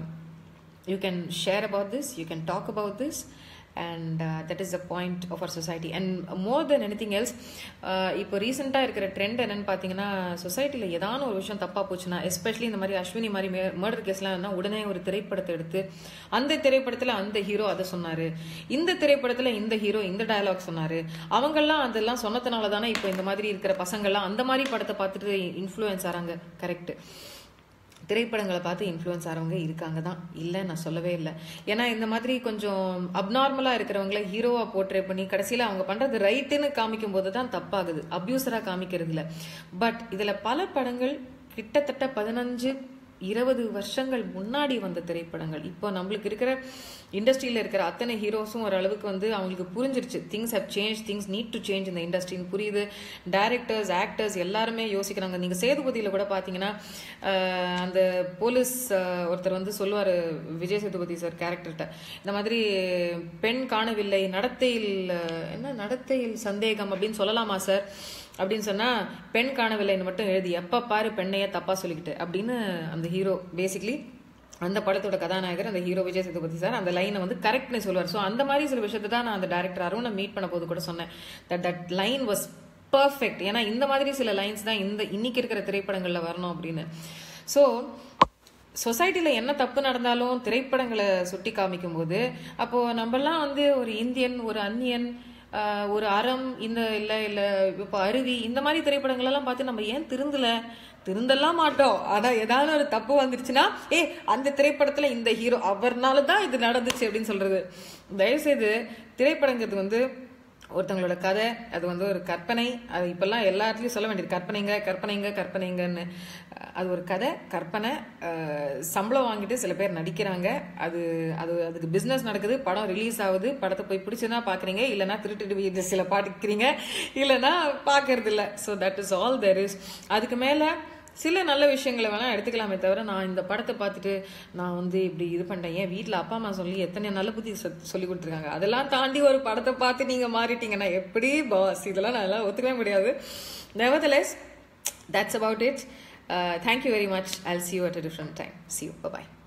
you can share about this you can talk about this and uh, that is the point of our society and more than anything else uh, இப்போ ரீசெண்டாக இருக்கிற trend என்னன்னு பார்த்தீங்கன்னா சொசைட்டியில் ஏதான ஒரு விஷயம் தப்பாக போச்சுன்னா எஸ்பெஷலி இந்த மாதிரி அஸ்வினி மாதிரி மர்டர் கேஸ்லாம் இருந்தால் உடனே ஒரு திரைப்படத்தை எடுத்து அந்த திரைப்படத்தில் அந்த ஹீரோ அதை சொன்னாரு இந்த திரைப்படத்தில் இந்த ஹீரோ இந்த டயலாக் சொன்னாரு அவங்கெல்லாம் அதெல்லாம் சொன்னதுனால தானே இப்போ இந்த மாதிரி இருக்கிற பசங்கள்லாம் அந்த மாதிரி படத்தை பார்த்துட்டு இன்ஃப்ளூயன்ஸ் ஆறாங்க கரெக்ட் திரைப்படங்களை பார்த்து இன்ஃப்ளூயன்ஸ் ஆகிறவங்க இருக்காங்க தான் இல்லை நான் சொல்லவே இல்லை ஏன்னா இந்த மாதிரி கொஞ்சம் அப்நார்மலாக இருக்கிறவங்கள ஹீரோவாக போர்ட்ரே பண்ணி கடைசியில் அவங்க பண்ணுறது ரைட்டுன்னு காமிக்கும் போது தான் தப்பாகுது அப்யூசராக காமிக்கிறது இல்லை பட் இதில் பல படங்கள் கிட்டத்தட்ட பதினஞ்சு இருபது வருஷங்கள் முன்னாடி வந்த திரைப்படங்கள் இப்போ நம்மளுக்கு இருக்கிற இண்டஸ்ட்ரியில் இருக்கிற அத்தனை ஹீரோஸும் ஓரளவுக்கு வந்து அவங்களுக்கு புரிஞ்சிருச்சு things have change things need to change இந்த இண்டஸ்ட்ரின்னு புரியுது டைரக்டர்ஸ் ஆக்டர்ஸ் எல்லாருமே யோசிக்கிறாங்க நீங்கள் சேதுபதியில் கூட பார்த்தீங்கன்னா ஆஹ், அந்த போலீஸ் ஆஹ், ஒருத்தர் வந்து சொல்லுவார் விஜய் சேதுபதி சார் கேரக்டர்கிட்ட இந்த மாதிரி பெண் காணவில்லை நடத்தையில் ஆஹ், என்ன நடத்தையில் சந்தேகம் அப்படின்னு சொல்லலாமா சார் அப்படின்னு சொன்னா பெண் காணவில்லைன்னு மட்டும் எழுதி எப்ப பாரு பெண்ணையே தப்பா சொல்லிக்கிட்டு அப்படின்னு அந்த ஹீரோ பேசிக்லி அந்த படத்தோட கதாநாயகர் அந்த ஹீரோ விஜய் சேதுபதி சார் அந்த லைனை வந்து கரெக்ட்னு சொல்லுவார் ஸோ அந்த மாதிரி சில விஷயத்தை தான் நான் அந்த டேரக்டர் அருணை மீட் பண்ண போது கூட சொன்னேன் that that line was perfect ஏன்னா இந்த மாதிரி சில லைன்ஸ் தான் இந்த இன்னைக்கு இருக்கிற திரைப்படங்கள்ல வரணும் அப்படின்னு ஸோ சொசைட்டில என்ன தப்பு நடந்தாலும் திரைப்படங்களை சுட்டி காமிக்கும் போது அப்போ நம்மலாம் வந்து ஒரு இந்தியன் ஒரு அந்நியன் ஆஹ், ஒரு அறம் இந்த இல்ல இல்ல இப்போ அருவி இந்த மாதிரி திரைப்படங்கள் எல்லாம் பார்த்து நம்ம ஏன் திருந்தல திருந்தெல்லாம் மாட்டோம் ஆனா ஏதாவது ஒரு தப்பு வந்துருச்சுன்னா ஏ அந்த திரைப்படத்துல இந்த ஹீரோ அவர்னால தான் இது நடந்துச்சு அப்படின்னு சொல்றது தயவுசெய்து திரைப்படங்கிறது வந்து ஒருத்தவங்களோட கதை அது வந்து ஒரு கற்பனை அது இப்பெல்லாம் எல்லா இடத்துலையும் சொல்ல வேண்டியது கற்பனைங்க கற்பனைங்க கற்பனைங்கன்னு அஹ் அது ஒரு கதை கற்பனை அஹ் சம்பளம் வாங்கிட்டு சில பேர் நடிக்கிறாங்க அது அது அதுக்கு பிஸ்னஸ் நடக்குது படம் ரிலீஸ் ஆகுது படத்தை போய் பிடிச்சதுன்னா பார்க்குறீங்க இல்லைன்னா திருட்டு வீடு சில பாட்டுக்கிறீங்க இல்லைன்னா பார்க்கறது இல்லை so that is all there is அதுக்கு மேலே சில நல்ல விஷயங்களை வேணா எடுத்துக்கலாமே தவிர நான் இந்த படத்தை பார்த்துட்டு நான் வந்து இப்படி இது பண்ணிட்டேன் ஏன் வீட்டில் அப்பா அம்மா சொல்லி எத்தனை நல்ல புத்தி சொ- சொல்லி கொடுத்துருக்காங்க அதெல்லாம் தாண்டி ஒரு படத்தை பார்த்து நீங்கள் மாறிட்டீங்கன்னா எப்படி பாஸ் இதெல்லாம் நான் எல்லாம் ஒத்துக்கவே முடியாது nevertheless that's about it thank you very much I'll see you at a different time see you bye bye